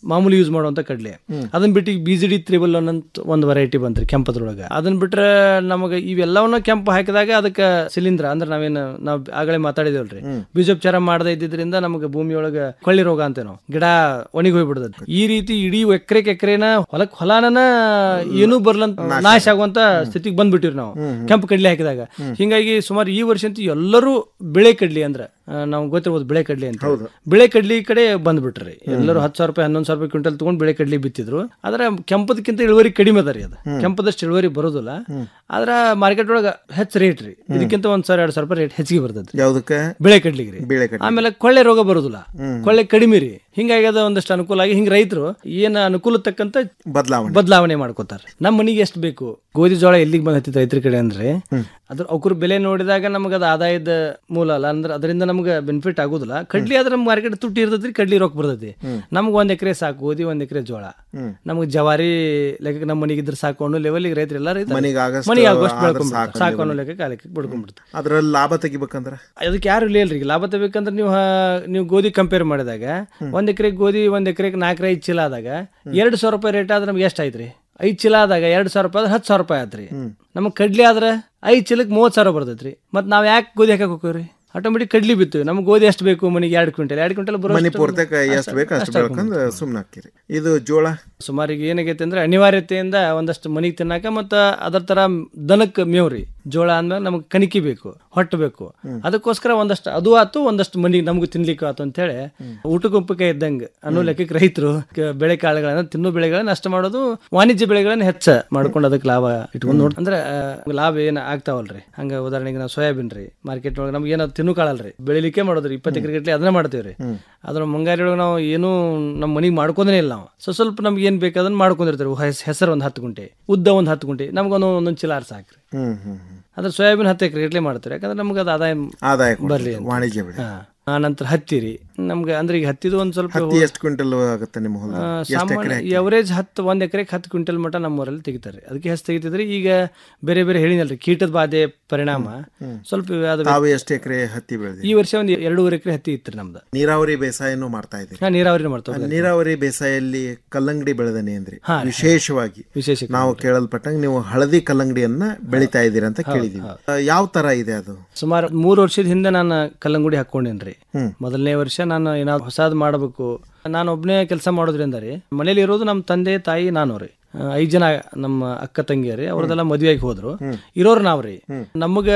ಮಾಮೂಲಿ ಯೂಸ್ ಮಾಡುವಂತ ಕಡ್ಲೆ ಅದನ್ನ ಬಿಟ್ಟು ಈಗ B G D triple one ಅಂತ ಒಂದು ವೆರೈಟಿ ಬಂತ್ರಿ ಕೆಂಪದ್ರೊಳಗೆ ಅದನ್ನ ಬಿಟ್ರೆ ನಮಗೆ ಇವೆಲ್ಲವನ್ನ ಕೆಂಪು ಹಾಕಿದಾಗ ಅದಕ್ಕೆ ಶಿಲೀಂಧ್ರ ಅಂದ್ರೆ ನಾವೇನು ನಾವು ಆಗಲೇ ಮಾತಾಡಿದೇವಲ್ರಿ ಬೀಜೋಪಚಾರ ಮಾಡದೇ ಇದ್ದಿದ್ರಿಂದ ನಮಗೆ ಭೂಮಿಯೊಳಗೆ ಕೊಳ್ಳಿ ರೋಗ ಅಂತ ನಾವು ಗಿಡ ಒಣಗಿ ಹೋಗ್ಬಿಡ್ತದೆ ಈ ರೀತಿ ಇಡೀ ಎಕರೆಕ್ ಎಕರೆನ ಹೊಲಕ್ ಹೊಲಾನ ಏನೂ ಬರ್ಲಂತ ನಾಶ ಆಗುವಂತ ಸ್ಥಿತಿಗೆ ಬಂದ್ಬಿಟ್ಟಿವ್ರಿ ನಾವು ಕೆಂಪು ಕಡ್ಲಿ ಹಾಕಿದಾಗ ಹಿಂಗಾಗಿ ಸುಮಾರು ಈ ವರ್ಷ ಅಂತೂ ಎಲ್ಲರೂ ಬೆಳೆ ಕಡ್ಲಿ ಅಂದ್ರ ಆ, ನಾವು ಗೊತ್ತಿರ್ಬೋದು ಬೆಳೆ ಕಡ್ಲಿ ಅಂತ ಬೆಳೆ ಕಡ್ಲಿ ಕಡೆ ಬಂದ್ಬಿಟ್ರಿ ಎಲ್ಲರೂ ಹತ್ತು ಸಾವಿರ ರೂಪಾಯಿ ಹನ್ನೊಂದು ಸಾವಿರ ರೂಪಾಯಿ ಕ್ವಿಂಟಲ್ ತಗೊಂಡು ಬೆಳೆ ಕಡ್ಲಿ ಬಿತ್ತಿದ್ರು ಆದ್ರೆ ಕೆಂಪದಕ್ಕಿಂತ ಇಳುವರಿ ಕಡಿಮೆ ಅದ ರೀ ಅದು ಕೆಂಪದಷ್ಟು ಇಳುವರಿ ಬರೋದಿಲ್ಲ ಆದ್ರ ಮಾರ್ಕೆಟ್ ಒಳಗ ಹೆಚ್ಚು ರೇಟ್ ರೀ ಇದಕ್ಕಿಂತ ಒಂದ್ ಸಾವಿರ ಎರಡ್ ಸಾವಿರ ರೂಪಾಯಿ ರೇಟ್ ಹೆಚ್ಚಿಗೆ ಬರ್ತೈತಿ ಯಾವ್ದಕ್ಕೆ ಬೆಳೆ ಕಡ್ಲಿಗೆ ರೀ ಬೆಳೆ ಕಡ್ಲಿ. ಆಮೇಲೆ ಕೊಳ್ಳೆ ರೋಗ ಬರೋದಿಲ್ಲ ಕೊಳ್ಳೆ ಕಡಿಮೆ ರೀ ಹಿಂಗಾಗಿ ಅದ ಒಂದಷ್ಟು ಅನುಕೂಲ ಆಗಿ ಹಿಂಗ್ ರೈತರು ಏನ ಅನುಕೂಲ ತಕ್ಕಂತ ಬದಲಾವಣೆ ಬದಲಾವಣೆ ಮಾಡ್ಕೋತಾರೆ ನಮ್ಮ ಮನಿಗೆ ಎಷ್ಟು ಬೇಕು ಗೋಧಿ ಜೋಳ ಎಲ್ಲಿಗೆ ಬಂದ್ ಹತ್ತಿತ್ತು ರೈತರ ಕಡೆ ಅಂದ್ರೆ ಅದ್ರ ಅವ್ರ ಬೆಲೆ ನೋಡಿದಾಗ ನಮಗೆ ಅದು ಆದಾಯದ ಮೂಲ ಅಲ್ಲ ಅಂದ್ರೆ ಅದರಿಂದ ನಮ್ಗೆ ಬೆನಿಫಿಟ್ ಆಗುದಿಲ್ಲ ಕಡ್ಲಿ ಆದ್ರೆ ನಮ್ಗೆ ಮಾರ್ಕೆಟ್ ತುಟ್ಟಿ ಇರ್ತೈತಿ ಕಡ್ಲಿ ರೊಕ್ಕ ಬರ್ತೈತಿ ನಮ್ಗೆ ಒಂದ್ ಎಕರೆ ಸಾಕು ಗೋಧಿ ಒಂದ್ ಎಕರೆ ಜೋಳ ನಮ್ಗೆ ಜವಾರಿ ಲೆಕ್ಕಕ್ಕೆ ನಮ್ಮ ಮನೆಗೆ ಇದ್ರೆ ಸಾಕು ಅನ್ನೋ ಲೆವೆಲ್ಗೆ ರೈತರು ಎಲ್ಲ ರೈತ ಮನೆಗೆ ಆಗಷ್ಟು ಮನೆಗೆ ಆಗೋಷ್ಟು ಆದ್ರೆ ಬೆಳ್ಕೊಂಡ್ಬಿಡ್ತಾರೆ. ಸಾಕು ಸಾಕು ಅನ್ನೋ level. ಲೆಕ್ಕಕ್ಕೆ ಆ ಲೆಕ್ಕಕ್ಕೆ ಬಿಡ್ಕೊಂಡ್ಬಿಡ್ತಾರೆ ಅದ್ರಲ್ಲಿ ಲಾಭ ತೆಗಿಬೇಕಂದ್ರ ಅದಕ್ಕೆ ಯಾರು ಇಲ್ಲ ಈಗ ಲಾಭ ತಗೋಬೇಕಂದ್ರೆ ನೀವು ಹಾ- ನೀವು ಗೋಧಿ ಕಂಪೇರ್ ಮಾಡಿದಾಗ ಒಂದ್ ಎಕರೆ ಗೋಧಿ ಒಂದ್ ಎಕರೆಗೆ ನಾಲ್ಕರ ಐದು ಚೀಲ ಆದಾಗ ಎರಡು ಸಾವಿರ ರೂಪಾಯಿ ರೇಟ್ ಆದ್ರೆ ನಮ್ಗೆ ಎಷ್ಟು ಆಯ್ತ್ರಿ ಐದು ಚೀಲ ಆದಾಗ ಎರಡು ಸಾವಿರ ರೂಪಾಯಿ ಆದ್ರೆ ಹತ್ತು ಸಾವಿರ ರೂಪಾಯಿ ಆತ್ರಿ ನಮಗೆ ಕಡ್ಲಿ ಆದ್ರೆ ಐದು ಚೀಲಕ್ಕೆ ಮೂವತ್ತು ಸಾವಿರ ಬರ್ತೈತ್ರಿ ಮತ್ತೆ ನಾವು ಯಾಕೆ ಗೋಧಿ ಹಾಕಕ್ ಹೋಗ್ತೀವಿ ಆಟೋಮೆಟಿಕ್ ಕಡ್ಲಿ ಬಿತ್ತು ನಮ್ಗೆ ಗೋಧಿ ಎಷ್ಟು ಬೇಕು ಮನೆಗೆ ಎರಡು ಕ್ವಿಂಟಲ್ ಎರಡು ಕ್ವಿಂಟಲ್ ಬರೋ ಮನಿ ಪೂರ್ತಕ ಎಷ್ಟು ಬೇಕು ಅಷ್ಟು ಬೆಳ್ಕೊಂಡ್ ಸುಮ್ಮನೆ ಹಾಕಿರಿ ಇದು ಜೋಳ ಸುಮಾರು ಈಗ ಏನಾಗೈತೆ ಅಂದ್ರೆ ಅನಿವಾರ್ಯತೆಯಿಂದ ಒಂದಷ್ಟು ಮನಿಗೆ ತಿನ್ನಾಕ ಮತ್ತು ಅದರ ತರ ದನಕ್ಕೆ ಮೇವ್ರಿ ಜೋಳ ಅಂದ್ಮೇಲೆ ನಮಗೆ ಕಣಿಕೆ ಬೇಕು ಹೊಟ್ಟು ಬೇಕು ಅದಕ್ಕೋಸ್ಕರ ಒಂದಷ್ಟು ಅದು ಆತು ಒಂದಷ್ಟು ಮನಿಗೆ ನಮಗೂ ತಿನ್ಲಿಕ್ಕೆ ಆತು ಅಂತ ಹೇಳಿ ಊಟಕ್ಕೆ ಉಪ್ಪಕ್ಕೆ ಇದ್ದಂಗೆ ಅನ್ನೋ ಲೆಕ್ಕಕ್ಕೆ ರೈತರು ಕ- ಬೆಳೆ ಕಾಳುಗಳನ್ನ ತಿನ್ನೋ ಬೆಳೆಗಳನ್ನ ನಷ್ಟ ಮಾಡೋದು ವಾಣಿಜ್ಯ ಬೆಳೆಗಳನ್ನ ಹೆಚ್ಚ ಮಾಡ್ಕೊಂಡು ಅದಕ್ಕೆ ಲಾಭ ಇಟ್ಕೊಂಡು ನೋಡ್ ಅಂದ್ರೆ ಆ, ಲಾಭ ಏನ್ ಆಗ್ತಾವಲ್ರಿ ಹಂಗ ಉದಾಹರಣೆಗೆ ನಾವು ಸೋಯಾಬೀನ್ ರೀ ಮಾರ್ಕೆಟ್ ಒಳಗೆ ನಮ್ಗೆ ಏನಾದ್ರು ತಿನ್ನು ಕಾಳಲ್ರಿ ಬೆಳಿಲಿಕ್ಕೆ ಮಾಡೋದ್ರಿ ಇಪ್ಪತ್ತು ಎಕರೆ ಗಟ್ಲೆ ಅದನ್ನ ಮಾಡ್ತೇವ್ರಿ ಅದ್ರ ಮುಂಗಾರಿ ಒಳಗೆ ನಾವು ಏನು ನಮ್ಮ ಮನಿಗೆ ಮಾಡ್ಕೊಂಡೇ ಇಲ್ಲ ನಾವು ಸೊ ಸ್ವಲ್ಪ ನಮ್ಗೆ ಏನ್ ಬೇಕು ಅದನ್ನ ಮಾಡ್ಕೊಂಡಿರ್ತೀವಿ ಹೆಸರು ಒಂದು ಹತ್ತು ಗುಂಟೆ ಉದ್ದ ಒಂದು ಹತ್ತು ಗುಂಟೆ ನಮ್ಗೊಂದು ಒಂದೊಂದು ಚೀಲ ಆರ್ ಸಾಕ್ರಿ ಹ್ಮ್ ಹ್ಮ್ ಹ್ಮ್. ಅದ್ರ ಸೋಯಾಬೀನ್ ಹತ್ತು ಎಕರೆ ಗಟ್ಲೆ ಮಾಡ್ತಾರೆ ಯಾಕಂದ್ರೆ ನಮ್ಗೆ ಅದು ಆದಾಯ ಆದಾಯ ಕೊಡ್ತದೆ, ಬರ್ಲಿ ಅಂತ. ವಾಣಿಜ್ಯ ಬೆಳೆ. ಹಾ. ಆ ನಂತರ ಹತ್ತಿ ರೀ ನಮ್ಗೆ ಅಂದ್ರೆ ಈಗ ಹತ್ತಿದು ಒಂದ್ ಸ್ವಲ್ಪ ಹತ್ತಿ ಎಷ್ಟು ಕ್ವಿಂಟಲ್ ಆಗುತ್ತೆ ನಿಮ್ಮ ಹೊಲ ಆ, ಎಷ್ಟು ಸಾಮಾನ್ಯ ಎಕರೆ ಎವರೇಜ್ ಹತ್ತು ಒಂದ್ ಎಕರೆಗೆ ಹತ್ತು ಕ್ವಿಂಟಲ್ ಮಟ ನಮ್ಮೂರಲ್ಲಿ ತೆಗಿತಾರೆ ಅದಕ್ಕೆ ಹೆಚ್ಚು ತೆಗಿತಿದ್ರೆ ಈಗ ಬೇರೆ ಬೇರೆ ಹೇಳಿನಲ್ರಿ ಕೀಟದ ಬಾಧೆ ಪರಿಣಾಮ ಸ್ವಲ್ಪ ಅದು ತಾವು ಎಷ್ಟು ಎಕರೆ ಹತ್ತಿ ಬೆಳೆದಿ ಈ ವರ್ಷ ಒಂದು ಎರಡೂವರೆ ಎಕರೆ ಹತ್ತಿ ಇತ್ತು ನಮ್ದು ನೀರಾವರಿ ಬೇಸಾಯನೂ ಮಾಡ್ತಾ ಇದ್ದೀರಿ ಹಾ ನೀರಾವರಿ ಮಾಡ್ತೇವೆ ನೀರಾವರಿ ಬೇಸಾಯಲ್ಲಿ ಕಲ್ಲಂಗಡಿ ಬೆಳೆದನೆ ಅಂದ್ರಿ ಹಾ. ವಿಶೇಷವಾಗಿ ವಿಶೇಷ ನಾವು ಕೇಳಲ್ಪಟ್ಟಂಗೆ ನೀವು ಹಳದಿ ಕಲ್ಲಂಗಡಿಯನ್ನ ಬೆಳಿತಾ ಇದ್ದೀರಿ ಅಂತ ಕೇಳಿದೀವಿ ಆ, ಯಾವ ತರ ಇದೆ ಅದು ಸುಮಾರು ಮೂರು ವರ್ಷದ ಹಿಂದೆ ನಾನು ಕಲ್ಲಂಗುಡಿ ಹಾಕೊಂಡೇನ್ರಿ ಹ್ಮ್. ಮೊದಲನೇ ವರ್ಷ ನಾನು ಏನಾದ್ರು ಹೊಸಾದ್ ಮಾಡಬೇಕು ನಾನು ಒಬ್ಬನೇ ಕೆಲಸ ಮಾಡೋದ್ರಿಂದ ರೀ ಮನೇಲಿ ಇರೋದು ನಮ್ಮ ತಂದೆ ತಾಯಿ ನಾನು ರೀ ಆ, ಐದ್ ಜನ ನಮ್ಮ ಅಕ್ಕ ತಂಗಿಯರಿ ಅವ್ರದೆಲ್ಲ ಮದ್ವೆಯಾಗಿ ಹೋದ್ರು ಇರೋರು ನಾವ್ರಿ ನಮಗ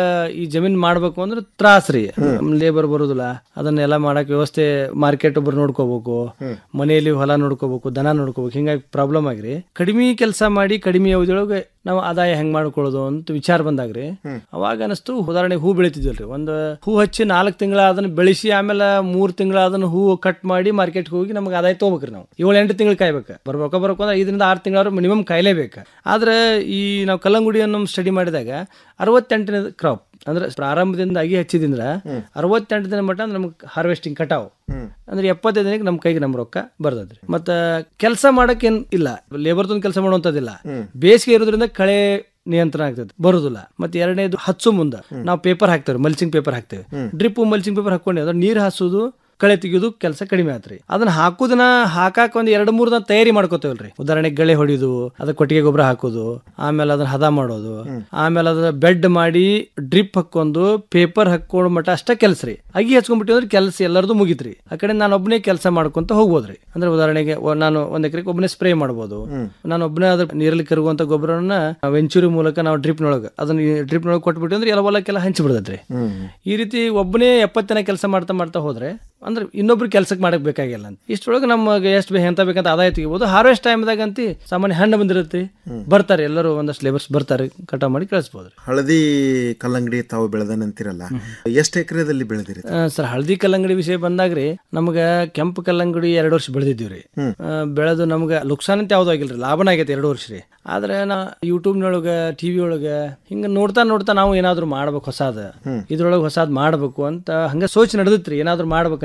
ಈ ಜಮೀನ್ ಮಾಡ್ಬೇಕು ಅಂದ್ರೆ ತ್ರಾಸ್ ರೀ ಲೇಬರ್ ಬರುದಿಲ್ಲ ಅದನ್ನೆಲ್ಲ ಮಾಡಕ್ ವ್ಯವಸ್ಥೆ ಮಾರ್ಕೆಟ್ ಒಬ್ರು ನೋಡ್ಕೋಬೇಕು ಮನೆಯಲ್ಲಿ ಹೊಲ ನೋಡ್ಕೋಬೇಕು ದನ ನೋಡ್ಕೋಬೇಕು ಹಿಂಗಾಗಿ ಪ್ರಾಬ್ಲಮ್ ಆಗ್ರಿ ಕಡಿಮೆ ಕೆಲಸ ಮಾಡಿ ಕಡಿಮೆ ಅವಧಿಯೊಳಗೆ ನಾವು ಆದಾಯ ಹೆಂಗ್ ಮಾಡ್ಕೊಳ್ಳೋದು ಅಂತ ವಿಚಾರ ಬಂದಾಗ್ರಿ ಅವಾಗ ಅನಿಸ್ತು ಉದಾಹರಣೆಗೆ ಹೂ ಬೆಳಿತಿದ್ವಲ್ರಿ ಒಂದು ಹೂ ಹಚ್ಚಿ ನಾಲ್ಕು ತಿಂಗಳ ಅದನ್ನ ಬೆಳೆಸಿ ಆಮೇಲೆ ಮೂರ್ ತಿಂಗಳ ಅದನ್ನ ಹೂ ಕಟ್ ಮಾಡಿ ಮಾರ್ಕೆಟ್ಗೆ ಹೋಗಿ ನಮ್ಗೆ ಆದಾಯ ತಗೋಬೇಕ್ರಿ ನಾವು ಏಳು ಎಂಟು ತಿಂಗಳು ಕಾಯ್ಬೇಕು ಬರ್ಬೇಕ ಬರ್ಬೇಕು ಅಂದ್ರೆ ಐದರಿಂದ ಆರು ತಿಂಗಳವ್ರು ಮಿನಿಮಮ್ ಕಾಯ್ಲೇಬೇಕು ಆದ್ರೆ ಈ ನಾವು ಕಲ್ಲಂಗುಡಿ ಅನ್ನೋ ಸ್ಟಡಿ ಮಾಡಿದಾಗ ಅರವತ್ತೆಂಟನೇ ಕ್ರಾಪ್ ಅಂದ್ರೆ ಪ್ರಾರಂಭದಿಂದ ಅಗಿ ಹಚ್ಚಿದಿಂದ ಅರವತ್ತೆಂಟು ದಿನ ಮಟ್ಟ ನಮ್ಗೆ ಹಾರ್ವೆಸ್ಟಿಂಗ್ ಕಟಾವು ಅಂದ್ರೆ ಎಪ್ಪತ್ತೈದು ದಿನಕ್ಕೆ ನಮ್ಮ ಕೈಗೆ ನಮ್ಮ ರೊಕ್ಕ ಬರ್ತದ್ರಿ ಮತ್ತ ಕೆಲಸ ಮಾಡಕ್ಕೇನ್ ಇಲ್ಲ ಲೇಬರ್ ತಂದು ಕೆಲಸ ಮಾಡುವಂತದಿಲ್ಲ ಬೇಸಿಗೆ ಇರೋದ್ರಿಂದ ಕಳೆ ನಿಯಂತ್ರಣ ಆಗ್ತದೆ ಬರುದಿಲ್ಲ ಮತ್ತೆ ಎರಡನೇದು ಹಚ್ಚು ಮುಂದ ನಾವು ಪೇಪರ್ ಹಾಕ್ತೇವೆ ಮಲ್ಚಿಂಗ್ ಪೇಪರ್ ಹಾಕ್ತೇವೆ ಡ್ರಿಪ್ ಮಲ್ಚಿಂಗ್ ಪೇಪರ್ ಹಾಕೊಂಡೆ ಅದ್ರ ನೀರ್ ಹಾಸೋದು ಕಳೆ ತೆಗೆಯೋದು ಕೆಲಸ ಕಡಿಮೆ ಆತ್ರಿ ಅದನ್ನ ಹಾಕೋದನ್ನ ಹಾಕಾಕ ಒಂದ್ ಎರಡ್ ಮೂರ್ ದಿನ ತಯಾರಿ ಮಾಡ್ಕೋತೇವಲ್ರಿ ಉದಾಹರಣೆಗೆ ಗಳೆ ಹೊಡಿಯೋದು ಅದ ಕೊಟ್ಟಿಗೆ ಗೊಬ್ಬರ ಹಾಕೋದು ಆಮೇಲೆ ಅದನ್ನ ಹದ ಮಾಡೋದು ಆಮೇಲೆ ಅದ್ರ ಬೆಡ್ ಮಾಡಿ ಡ್ರಿಪ್ ಹಾಕೊಂಡು ಪೇಪರ್ ಹಾಕೊಂಡ್ ಮಟ್ಟ ಅಷ್ಟ ಕೆಲ್ಸ ರೀ ಅಗಿ ಹಚ್ಕೊಂಡ್ಬಿಟ್ಟು ಅಂದ್ರೆ ಕೆಲಸ ಎಲ್ಲರದು ಮುಗಿತ್ರಿ ಆ ಕಡೆ ನಾನು ಒಬ್ಬನೇ ಕೆಲಸ ಮಾಡ್ಕೊಂತ ಹೋಗ್ಬೋದ್ರಿ ಅಂದ್ರೆ ಉದಾಹರಣೆಗೆ ಒ- ನಾನು ಒಂದ್ ಎಕರೆಗೆ ಒಬ್ಬನೇ ಸ್ಪ್ರೇ ಮಾಡ್ಬೋದು ನಾನು ಒಬ್ಬನೇ ಅದ್ರ ನೀರಲ್ಲಿ ಕರಗುವಂತ ಗೊಬ್ಬರನ್ನ ವೆಂಚೂರಿ ಮೂಲಕ ನಾವು ಡ್ರಿಪ್ ನೊಳಗ ಅದನ್ನ ಡ್ರಿಪ್ ನೊಳಗೆ ಕೊಟ್ಬಿಟ್ಟು ಅಂದ್ರೆ ಎಲ್ಲ ಹೊಲಕ್ಕೆಲ್ಲ ಹಂಚಿ ಬಿಡ್ತೈತ್ರಿ ಈ ರೀತಿ ಒಬ್ಬನೇ ಎಪ್ಪತ್ತಿನ ಕೆಲಸ ಮಾಡ್ತಾ ಮಾಡ್ತಾ ಹೋದ್ರೆ ಅಂದ್ರೆ ಇನ್ನೊಬ್ರು ಕೆಲ್ಸಕ್ಕೆ ಮಾಡಕ್ ಬೇಕಾಗಿಲ್ಲ ಅಂತ ಇಷ್ಟೊಳಗೆ ನಮಗೆ ಎಷ್ಟು ಬೇಕು ಎಂತ ಬೇಕಂತ ಆದಾಯ ತೆಗಿಬೋದು ಹಾರ್ವೆಸ್ಟ್ ಟೈಮ್ದಾಗ ಅಂತಿ ಸಾಮಾನ್ಯ ಹಣ್ಣು ಬಂದಿರುತ್ತೆ ಬರ್ತಾರೆ ಎಲ್ಲರೂ ಒಂದಷ್ಟು ಲೇಬರ್ಸ್ ಬರ್ತಾರೆ ಕಟಾವ್ ಮಾಡಿ ಕಳಿಸ್ಬೋದು ಹಳದಿ ಕಲ್ಲಂಗಡಿ ತಾವು ಬೆಳೆದನಂತಿರಲ್ಲ ಎಷ್ಟು ಎಕರೆದಲ್ಲಿ ಬೆಳೆದಿರಿ ಸರ್ ಹಳದಿ ಕಲ್ಲಂಗಡಿ ವಿಷಯ ಬಂದಾಗ್ರಿ ನಮ್ಗ ಕೆಂಪು ಕಲ್ಲಂಗಡಿ ಎರಡು ವರ್ಷ ಬೆಳೆದಿದ್ದೀವ್ರಿ ಆ, ಬೆಳೆದು ನಮ್ಗ ಲುಕ್ಸಾನ್ ಅಂತ ಯಾವ್ದು ಆಗಿಲ್ರಿ ಲಾಭನ ಆಗೈತೆ ಎರಡು ವರ್ಷ ರೀ ಆದ್ರೆ ನಾ ಯೂಟ್ಯೂಬ್ನೊಳಗ ಟಿವಿ ಒಳಗ ಹಿಂಗ ನೋಡ್ತಾ ನೋಡ್ತಾ ನಾವು ಏನಾದ್ರು ಮಾಡ್ಬೇಕು ಹೊಸಾದ ಇದ್ರೊಳಗೆ ಹೊಸಾದ್ ಮಾಡ್ಬೇಕು ಅಂತ ಹಂಗ ಸೋಚ್ ನಡೆದಿತ್ರಿ ಏನಾದ್ರು ಮಾಡ್ಬೇಕಂತ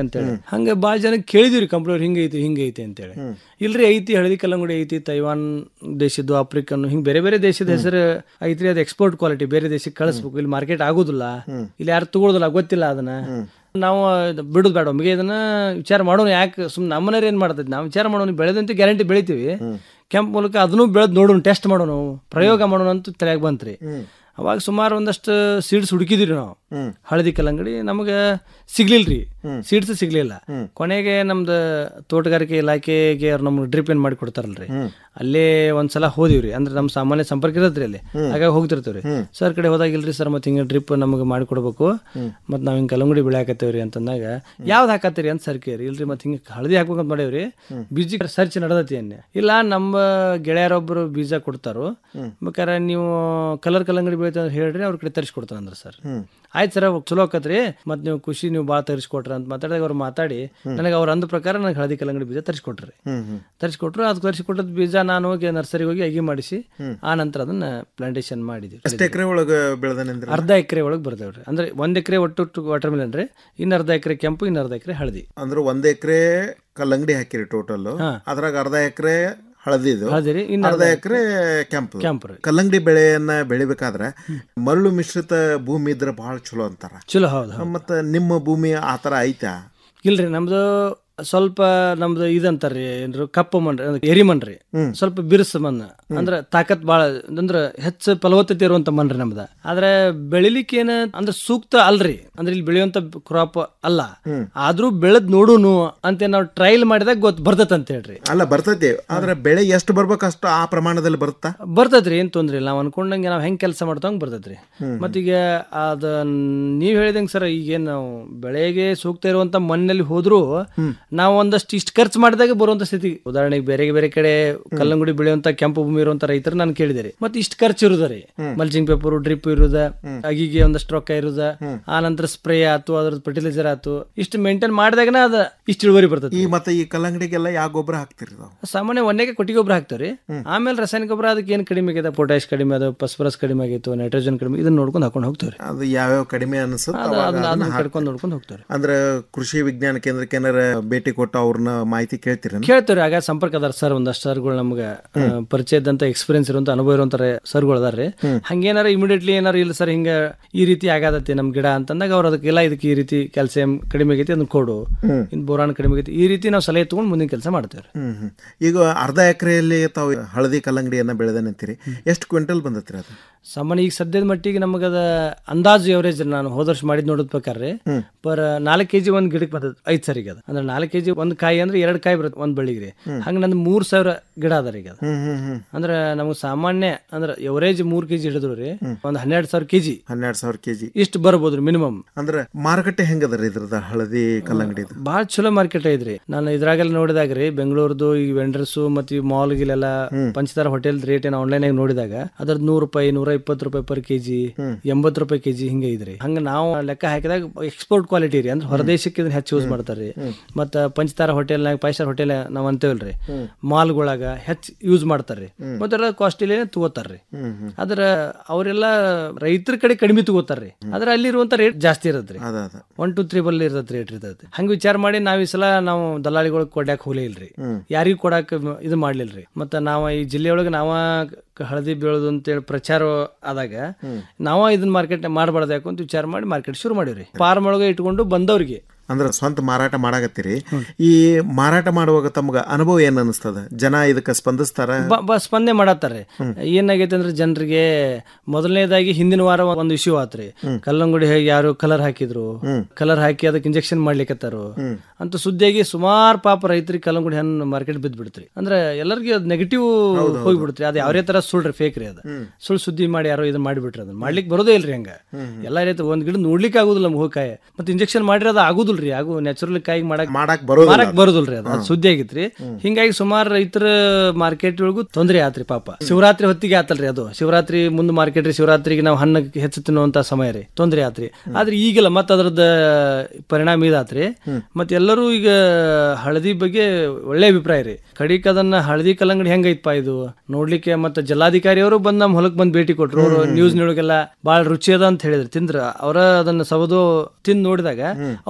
ಮಾಡ್ಬೇಕಂತೇಳಿ ಹಂಗೆ ಭಾಳ ಜನ ಕೇಳಿದಿವ್ರಿ ಕಂಪ್ನಿ ಹಿಂಗೆ ಐತಿ ಹಿಂಗೆ ಐತಿ ಅಂತೇಳಿ ಇಲ್ರಿ ಐತಿ ಹಳದಿ ಕಲ್ಲಂಗಡಿ ಐತಿ ತೈವಾನ್ ದೇಶದ್ದು ಆಫ್ರಿಕನ್ ಹಿಂಗೆ ಬೇರೆ ಬೇರೆ ದೇಶದ ಹೆಸರು ಐತ್ರಿ ಅದು ಎಕ್ಸ್ಪೋರ್ಟ್ ಕ್ವಾಲಿಟಿ ಬೇರೆ ದೇಶಕ್ಕೆ ಕಳಿಸ್ಬೇಕು ಇಲ್ಲಿ ಮಾರ್ಕೆಟ್ ಆಗೋದಿಲ್ಲ ಇಲ್ಲಿ ಯಾರು ತಗೊಳ್ಳೋದಿಲ್ಲ ಗೊತ್ತಿಲ್ಲ ಅದನ್ನ ನಾವು ಇದು ಬಿಡುದು ಬೇಡ ಒಮ್ಮೆಗೆ ಇದನ್ನ ವಿಚಾರ ಮಾಡೋಣ ಯಾಕೆ ಸುಮ್ಮನೆ ನಮ್ಮನೇರು ಏನು ಮಾಡ್ತೈತಿ ನಾವು ವಿಚಾರ ಮಾಡೋಣ ಬೆಳೆದಂತೆ ಗ್ಯಾರಂಟಿ ಬೆಳಿತೀವಿ ಕೆಂಪು ಮೂಲಕ ಅದನ್ನು ಬೆಳೆದು ನೋಡೋಣ ಟೆಸ್ಟ್ ಮಾಡೋಣ ಪ್ರಯೋಗ ಮಾಡೋಣ ಅಂತ ತಲೆಯಾಗ ಬಂತ್ರಿ ಅವಾಗ ಸುಮಾರು ಒಂದಷ್ಟು ಸೀಡ್ಸ್ ಹುಡುಕಿದ್ರಿ ನಾವು ಹಳದಿ ಕಲ್ಲಂಗಡಿ ನಮಗೆ ಸಿಗ್ಲಿಲ್ರಿ ಸೀಡ್ಸ್ ಸಿಗ್ಲಿಲ್ಲ ಕೊನೆಗೆ ನಮ್ದು ತೋಟಗಾರಿಕೆ ಇಲಾಖೆಗೆ ಅವ್ರು ನಮ್ಗೆ ಡ್ರಿಪ್ ಏನ್ ಮಾಡಿ ಕೊಡ್ತಾರಲ್ರಿ ಅಲ್ಲೇ ಒಂದ್ಸಲ ಹೋದಿವ್ರಿ ಅಂದ್ರೆ ನಮ್ಮ ಸಾಮಾನ್ಯ ಸಂಪರ್ಕ ಇರತ್ರಿ ಅಲ್ಲಿ ಹಾಗಾಗಿ ಹೋಗ್ತಿರ್ತೀವ್ರಿ ಸರ್ ಕಡೆ ಹೋದಾಗ ಇಲ್ರಿ ಸರ್ ಮತ್ತೆ ಹಿಂಗೆ ಡ್ರಿಪ್ ನಮಗೆ ಮಾಡಿ ಕೊಡ್ಬೇಕು ಮತ್ತೆ ನಾವ್ ಹಿಂಗೆ ಕಲ್ಲಂಗಡಿ ಬೆಳೆಯಾಕತ್ತೇವ್ರಿ ಅಂತಂದಾಗ ಯಾವ್ದು ಹಾಕತ್ತೀರಿ ಅಂತ ಸರ್ ಕೇರಿ ಇಲ್ರಿ ಮತ್ತೆ ಹಿಂಗೆ ಹಳದಿ ಹಾಕ್ಬೇಕಂತ ಮಾಡೇವ್ರಿ ಬೀಜ ಸರ್ಚ್ ನಡೆದತಿ ಅನ್ನೆ ಇಲ್ಲ ನಮ್ಮ ಗೆಳೆಯರೊಬ್ರು ಬೀಜ ಕೊಡ್ತಾರೋ ಬೇಕಾರೆ ನೀವು ಕಲರ್ ಕಲ್ಲಂಗಡಿ ಬೆಳಿತ ಹೇಳ್ರಿ ಅವ್ರ ಕಡೆ ತರಿಸ್ಕೊಡ್ತಾನಂದ್ರ ಸರ್ ಆಯ್ತು ಸರ್ ಚಲೋ ಆಕತ್ರಿ ಮತ್ತೆ ನೀವು ಖುಷಿ ನೀವು ಭಾಳ ತರಿಸ್ಕೊಟ್ರ ಅಂತ ಮಾತಾಡಿದಾಗ ಅವ್ರು ಮಾತಾಡಿ ನನಗೆ ಅವ್ರ ಅಂದ ಪ್ರಕಾರ ನನಗೆ ಹಳದಿ ಕಲ್ಲಂಗಡಿ ಬೀಜ ತರಿಸ್ಕೊಟ್ರಿ ತರಿಸ್ಕೊಟ್ರು ಅದು ತರಿಸ್ಕೊಟ್ಟದ ಬೀಜ ನಾನು ಹೋಗಿ ನರ್ಸರಿಗೆ ಹೋಗಿ ಅಗಿ ಮಾಡಿಸಿ ಆ ನಂತರ ಅದನ್ನ ಪ್ಲಾಂಟೇಶನ್ ಮಾಡಿದ್ವಿ ಎಷ್ಟು ಎಕರೆ ಒಳಗೆ ಬೆಳೆದನೆಂದ್ರೆ ಅರ್ಧ ಎಕರೆ ಒಳಗೆ ಬರ್ದೇವ್ರಿ ಅಂದ್ರೆ ಒಂದ್ ಎಕರೆ ಒಟ್ಟು ವಾಟರ್ ಮಿಲನ್ ರೀ ಇನ್ನು ಅರ್ಧ ಎಕರೆ ಕೆಂಪು ಇನ್ನು ಅರ್ಧ ಎಕರೆ ಹಳದಿ ಅಂದ್ರೆ ಒಂದ್ ಎಕರೆ ಕಲ್ಲಂಗಡಿ ಹಾಕಿರಿ ಟೋಟಲ್ ಅದ್ರಾಗ ಅರ್ಧ ಎಕರೆ ಹಳದಿದು ಹಳದಿ ರೀ, ಇನ್ನು ಅರ್ಧ ಅರ್ಧ ಎಕರೆ ಕೆಂಪು ಕೆಂಪು ರೀ. ಕಲ್ಲಂಗಡಿ ಬೆಳೆಯನ್ನ ಬೆಳಿಬೇಕಾದ್ರೆ ಮರಳು ಮಿಶ್ರಿತ ಭೂಮಿ ಇದ್ರೆ ಬಹಳ ಚಲೋ ಅಂತಾರ ಚಲೋ ಹೌದು ಮತ್ತ ನಿಮ್ಮ ಭೂಮಿ ಆತರ ಐತಾ ಇಲ್ರಿ ನಮ್ದು ಸ್ವಲ್ಪ ನಮ್ದು ಇದಂತಾರ್ರಿ ಏನ್ರಿ ಕಪ್ಪು ಮಣ್ರಿ ಅಂದ್ರೆ ಎರಿ ಮಣ್ರಿ ಸ್ವಲ್ಪ ಬಿರುಸು ಮಣ್ಣು ಅಂದ್ರ ತಾಕತ್ ಬಾಳ ಅಂದ್ರ ಹೆಚ್ಚು ಫಲವತ್ತತೆ ಇರುವಂತ ಮಣ್ರಿ ನಮ್ದ ಆದ್ರೆ ಬೆಳಿಲಿಕ್ಕೆ ಏನ ಅಂದ್ರೆ ಸೂಕ್ತ ಅಲ್ರಿ ಅಂದ್ರೆ ಇಲ್ಲಿ ಬೆಳೆಯುವಂತ ಕ್ರಾಪ್ ಅಲ್ಲ ಆದ್ರೂ ಬೆಳೆದ್ ನೋಡುನು ಅಂತ ನಾವು ಟ್ರಯಲ್ ಮಾಡಿದಾಗ ಗೊತ್ತ ಬರ್ತೈತೆ ಅಂತ ಹೇಳ್ರಿ ಅಲ್ಲ ಬರ್ತೈತಿ ಆದ್ರೆ ಬೆಳೆ ಎಷ್ಟು ಬರ್ಬೇಕು ಅಷ್ಟು ಆ ಪ್ರಮಾಣದಲ್ಲಿ ಬರುತ್ತಾ ಬರ್ತೈತ್ರಿ ಏನ್ ತೊಂದ್ರೆ ಇಲ್ಲ ನಾವ್ ಅನ್ಕೊಂಡಂಗೆ ನಾವ್ ಹೆಂಗ್ ಕೆಲಸ ಮಾಡ್ತಂಗ್ ಬರ್ತೈತ್ರಿ ಮತ್ತೀಗ ಅದ ನೀವ್ ಹೇಳಿದಂಗೆ ಸರ್ ಈಗೇನ್ ನಾವು ಬೆಳೆಗೆ ಸೂಕ್ತ ಇರುವಂತ ಮಣ್ಣಲ್ಲಿ ಹೋದ್ರು ನಾವು ಒಂದಷ್ಟು ಇಷ್ಟು ಖರ್ಚು ಮಾಡಿದಾಗ ಬರುವಂತ ಸ್ಥಿತಿ ಉದಾಹರಣೆಗೆ ಬೇರೆ ಬೇರೆ ಕಡೆ ಕಲ್ಲಂಗುಡಿ ಬೆಳೆಯುವಂತ ಕೆಂಪು ಭೂಮಿ ಇರುವಂತ ರೈತರು ನಾನು ಕೇಳಿದೆ ಮತ್ತೆ ಇಷ್ಟು ಖರ್ಚು ಇರುದ ರೀ ಮಲ್ಚಿಂಗ್ ಪೇಪರ್ ಡ್ರಿಪ್ ಇರುದ ಅಗಿಗೆ ಒಂದಷ್ಟು ರೊಕ್ಕ ಇರುದ ಆ ನಂತರ ಸ್ಪ್ರೇ ಆತು ಅದ್ರ ಫರ್ಟಿಲೈಸರ್ ಆತು ಇಷ್ಟು ಮೇಂಟೈನ್ ಮಾಡಿದಾಗನ ಅದ ಇಷ್ಟು ಇಳುವರಿ ಬರ್ತೈತಿ ಈ ಮತ್ತೆ ಈ ಕಲ್ಲಂಗಡಿಗೆಲ್ಲ ಯಾವ ಗೊಬ್ಬರ ಹಾಕ್ತಿರಿ ನಾವು ಸಾಮಾನ್ಯ ಒಂದೇಗೆ ಕೊಟ್ಟಿಗೆ ಗೊಬ್ಬರ ಹಾಕ್ತಾವ್ರಿ ಆಮೇಲೆ ರಾಸಾಯನಿಕ ಗೊಬ್ಬರ ಅದಕ್ಕೆ ಏನ್ ಕಡಿಮೆ ಆಗಿದೆ ಪೊಟ್ಯಾಶ್ ಕಡಿಮೆ ಅದ ಫಸ್ಫರಸ್ ಕಡಿಮೆ ಆಗಿತ್ತು ನೈಟ್ರೋಜನ್ ಕಡಿಮೆ ಇದನ್ನ ನೋಡ್ಕೊಂಡು ಹಾಕೊಂಡು ಹೋಗ್ತಾವ್ರಿ ಅದು ಯಾವ್ಯಾವ ಕಡಿಮೆ ಅನ್ಸುತ್ತೆ ಅದು ಅವಾಗ ಅದನ್ನ- ಅದನ್ನ ಅದನ್ನ ಹಾಕ್ತೀರಿ. ಕಡ್ಕೊಂಡ್ ನೋಡ್ಕೊಂಡು ಹೋಗ್ತಾರೆ ಅಂದ್ರೆ ಕೃಷಿ ವಿಜ್ಞಾನ ಕೇಂದ್ರಕ್ಕೆ ಏನಾರ ಭೇಟಿ ಕೊಟ್ಟು ಅವ್ರನ್ನ ಮಾಹಿತಿ ಕೇಳ್ತೀರ ಕೇಳ್ತೇವ್ರಿ ಆಗ ಸಂಪರ್ಕ ಅದಾರ ಸರ್ ಒಂದಷ್ಟು ಸರ್ಗಳು ನಮ್ಗೆ ಆ, ಪರಿಚಯ ಇದ್ದಂತ ಎಕ್ಸ್ಪೀರಿಯನ್ಸ್ ಇರುವಂತ ಅನುಭವ ಇರುವಂತ ಸರ್ಗಳು ಅದಾರ್ರಿ ಹಂಗೇನಾರ ಇಮಿಡಿಯೇಟ್ಲಿ ಏನಾರ ಇಲ್ಲ ಸರ್ ಹಿಂಗ ಈ ರೀತಿ ಆಗಾದತಿ ನಮ್ ಗಿಡ ಅಂತಂದಾಗ ಅವ್ರು ಅದಕ್ಕೆ ಇಲ್ಲ ಇದಕ್ಕೆ ಈ ರೀತಿ ಕ್ಯಾಲ್ಸಿಯಂ ಕಡಿಮೆ ಆಗೈತಿ ಅದನ್ನ ಕೊಡು ಇನ್ ಬೋರಾನ್ ಕಡಿಮೆ ಆಗೈತಿ ಈ ರೀತಿ ನಾವು ಸಲಹೆ ತಗೊಂಡು ಮುಂದಿನ ಕೆಲಸ ಮಾಡ್ತೇವ್ರಿ ಹ್ಮ್ ಹ್ಮ್ ಈಗ ಅರ್ಧ ಎಕರೆಯಲ್ಲಿ ತಾವು ಹಳದಿ ಕಲ್ಲಂಗಡಿಯನ್ನ ಬೆಳೆದನಂತೀರಿ ಎಷ್ಟು ಕ್ವಿಂಟಲ್ ಬಂದತ್ರಿ ಅದು ಸಾಮಾನ್ಯ ಈಗ ಸದ್ಯದ ಮಟ್ಟಿಗೆ ನಮಗದ ಅಂದಾಜು ಎವರೇಜ್ ನಾನು ಹೋದ ವರ್ಷ ಮಾಡಿದ್ ನೋಡಿದ ಪ್ರಕಾರ ಪರ್ ನಾಲ್ಕು ಕೆಜಿ ಒಂದ್ ಗಿಡಕ್ಕೆ ಬರ್ತದೆ ಐದ್ ಸರಿಗೆ ಅದ ಅಂದ್ರೆ ನಾಲ್ಕು ಕೆಜಿ ಒಂದ್ ಕಾಯಿ ಅಂದ್ರೆ ಎರಡ್ ಕಾಯಿ ಬರುತ್ತೆ ಒಂದ್ ಬೆಳಿಗ್ಗೆ ಹಂಗ ನಂದು ಮೂರ್ ಸಾವಿರ ಗಿಡ ಅದ ರೀ ಈಗ ಅದು. ಹ್ಮ್ ಹ್ಮ್ ಹ್ಮ್ ಅಂದ್ರೆ ನಮ್ಗೆ ಸಾಮಾನ್ಯ ಅಂದ್ರೆ ಎವರೇಜ್ ಮೂರ್ ಕೆಜಿ ಹಿಡಿದ್ರು ರೀ ಒಂದ್ ಹನ್ನೆರಡು ಸಾವಿರ ಕೆಜಿ ಹನ್ನೆರಡು ಸಾವಿರ ಕೆಜಿ ಇಷ್ಟು ಬರ್ಬೋದ್ರಿ ಮಿನಿಮಮ್ ಅಂದ್ರೆ ಮಾರುಕಟ್ಟೆ ಹೆಂಗದರಿ ಇದ್ರದ ಹಳದಿ ಕಲ್ಲಂಗಡಿದು ಭಾಳ ಚಲೋ ಮಾರ್ಕೆಟ್ ಐತ್ರಿ ನಾನು ಇದ್ರಾಗೆಲ್ಲ ನೋಡಿದಾಗ ರೀ ಬೆಂಗಳೂರದು ಈ ವೆಂಡರ್ಸ್ ಮತ್ತು ಈ ಮಾಲ್ ಗಿಲೆಲ್ಲ ಪಂಚತಾರ ಹೋಟೆಲ್ ರೇಟ್ ಏನು ಆನ್ಲೈನ್ ಆಗಿ ನೋಡಿದಾಗ ಅದ್ರದ್ದು ನೂರು ರೂಪಾಯಿ ನೂರ ಇಪ್ಪತ್ತು ರೂಪಾಯಿ ಪರ್ ಕೆಜಿ ಎಂಬತ್ತು ರೂಪಾಯಿ ಕೆಜಿ ಹಿಂಗೆ ಇದ್ರಿ ಹಂಗ ನಾವು ಲೆಕ್ಕ ಹಾಕಿದಾಗ ಎಕ್ಸ್ಪೋರ್ಟ್ ಕ್ವಾಲಿಟಿ ರೀ ಅಂದ್ರೆ ಹೊರದೇಶಕ್ಕೆ ಇದನ್ನ ಹೆಚ್ಚು ಯೂಸ್ ಮಾಡ್ತಾರ್ರಿ ಮತ್ತ ಪಂಚತಾರ ಹೋಟೆಲ್ನಾಗ ಫೈವ್ ಸ್ಟಾರ್ ಹೋಟೆಲ್ ನಾವ್ ಅಂತೇವಲ್ರಿ ಮಾಲ್ಗೊಳಗ ಹೆಚ್ಚು ಯೂಸ್ ಮಾಡ್ತಾರ್ರಿ ಮತ್ತೆ ಅದ್ರ ಕಾಸ್ಟ್ಲಿ ತಗೋತಾರ್ರಿ ಅದ್ರ ಅವರೆಲ್ಲ ರೈತರ ಕಡೆ ಕಡಿಮೆ ತಗೋತಾರ್ರಿ ಆದ್ರೆ ಅಲ್ಲಿರುವಂತ ರೇಟ್ ಜಾಸ್ತಿ ಇರತ್ರಿ ಅದ ಅದ ಒನ್ ಟು ತ್ರೀ ಬಲ್ ಇರತ್ತೆ ರೇಟ್ ಇರ್ತೈತಿ ಹಂಗ ವಿಚಾರ ಮಾಡಿ ನಾವ್ ಈ ಸಲ ನಾವು ದಲ್ಲಾಳಿಗಳಿಗೆ ಕೊಡ್ಯಾಕ ಹೋಲೇ ಇಲ್ರಿ ಯಾರಿಗೂ ಕೊಡಾಕ ಮ- ಇದು ಮಾಡ್ಲಿಲ್ರಿ ಮತ್ತ ನಾವ ಈ ಜಿಲ್ಲೆಯೊಳಗೆ ನಾವ ಕ- ಹಳದಿ ಬೆಳೆದು ಅಂತೇಳಿ ಪ್ರಚಾರ ಆದಾಗ ನಾವ ಇದನ್ನ ಮಾರ್ಕೆಟ್ ಮಾಡಬಾರ್ದು ಯಾಕೆ ಅಂತ ವಿಚಾರ ಮಾಡಿ ಮಾರ್ಕೆಟ್ ಶುರು ಮಾಡಿವ್ರಿ ಫಾರ್ಮ್ ಒಳಗೆ ಇಟ್ಕೊಂಡು ಬಂದವ್ರಿಗೆ ಅಂದ್ರೆ ಸ್ವಂತ ಮಾರಾಟ ಮಾಡಾಕತ್ತೀರಿ ಈ ಮಾರಾಟ ಮಾಡುವಾಗ ತಮ್ಗ ಅನುಭವ ಏನ್ ಅನಿಸ್ತದ ಜನ ಇದಕ್ಕೆ ಸ್ಪಂದಿಸ್ತಾರ ಬ- ಬ- ಸ್ಪಂದನೆ ಮಾಡತ್ತಾರೆ ಏನಾಗೈತೆ ಅಂದ್ರೆ ಜನರಿಗೆ ಮೊದಲನೇದಾಗಿ ಹಿಂದಿನ ವಾರ ಒಂದು ಇಶ್ಯೂ ಆತ್ರಿ ಕಲ್ಲಂಗುಡಿ ಹೇಗೆ ಯಾರು ಕಲರ್ ಹಾಕಿದ್ರು ಕಲರ್ ಹಾಕಿ ಅದಕ್ಕೆ ಇಂಜೆಕ್ಷನ್ ಮಾಡ್ಲಿಕ್ಕತ್ತಾರು ಅಂತ ಸುದ್ದಿಯಾಗಿ ಸುಮಾರು ಪಾಪ ರೈತರಿಗೆ ಕಲ್ಲಂಗುಡಿ ಹಣ್ಣು ಮಾರ್ಕೆಟ್ ಬಿದ್ದು ಬಿಡ್ತ್ರಿ ಅಂದ್ರೆ ಎಲ್ಲರಿಗೂ ಅದು ನೆಗೆಟಿವ್ ಹೋಗ್ಬಿಡ್ತ್ರಿ ಅದು ಯಾವ್ದೇ ತರ ಸುಳ್ಳ್ರಿ ಫೇಕ್ ರೀ ಅದು ಸುಳ್ಳು ಸುದ್ದಿ ಮಾಡಿ ಯಾರೋ ಇದನ್ನ ಮಾಡಿಬಿಟ್ರಿ ಅದನ್ನ ಮಾಡ್ಲಿಕ್ಕೆ ಬರೋದೇ ಇಲ್ರಿ ಹಂಗ ಎಲ್ಲ ರೈತ ಒಂದ್ ಗಿಡ ನೋಡ್ಲಿಕ್ಕೆ ಆಗುದಿಲ್ಲ ನಮ್ಗೆ ಹೋಗಾಯ ಮತ್ತೆ ಇಂಜೆಕ್ಷನ್ ಮಾಡಿರೋದು ಆಗುದಿಲ್ರಿ ಆಗು ನ್ಯಾಚುರಲ್ ಕಾಯಿ ಮಾಡಕ್ ಮಾಡಕ್ ಬರೋದಿಲ್ಲ ಮಾರಕ್ ಬರೋದಿಲ್ರಿ ಅದು ಅದು ಸುದ್ದಿ ಆಗಿತ್ರಿ ಹಿಂಗಾಗಿ ಸುಮಾರು ರೈತರ ಮಾರ್ಕೆಟ್ ಒಳಗೂ ತೊಂದರೆ ಆತ್ರಿ ಪಾಪ ಶಿವರಾತ್ರಿ ಹೊತ್ತಿಗೆ ಆತಲ್ರಿ ಅದು ಶಿವರಾತ್ರಿ ಮುಂದ್ ಮಾರ್ಕೆಟ್ ರೀ ಶಿವರಾತ್ರಿಗೆ ನಾವು ಹಣ್ಣು ಹೆಚ್ಚು ತಿನ್ನುವಂತ ಸಮಯ ರೀ ತೊಂದರೆ ಆತ್ರಿ ಆದ್ರೆ ಈಗಿಲ್ಲ ಮತ್ತ ಅದ್ರದ್ದು ಪರಿಣಾಮ ಇದಾತ್ರಿ ಮತ್ತೆ ಎಲ್ಲರೂ ಈಗ ಹಳದಿ ಬಗ್ಗೆ ಒಳ್ಳೆ ಅಭಿಪ್ರಾಯ ರೀ ಕಡಿಕ್ ಅದನ್ನ ಹಳದಿ ಕಲ್ಲಂಗಡಿ ಹೆಂಗೈತ್ಪ ಇದು ನೋಡ್ಲಿಕ್ಕೆ ಮತ್ತೆ ಜಿಲ್ಲಾಧಿಕಾರಿ ಅವರು ಬಂದ್ ನಮ್ ಹೊಲಕ್ ಬಂದ್ ಭೇಟಿ ಕೊಟ್ರು ಅವರು ನ್ಯೂಸ್ ನೊಳಗೆಲ್ಲ ಬಾಳ ರುಚಿ ಅದ ಅಂತ ಹೇಳಿದ್ರು ತಿಂದ್ರ ಅವರ ಅದನ್ನ ಸವದು ತಿಂದ್ ನೋಡಿದಾಗ ಅವ್ರಿಗೆ ಒಳ್ಳೆ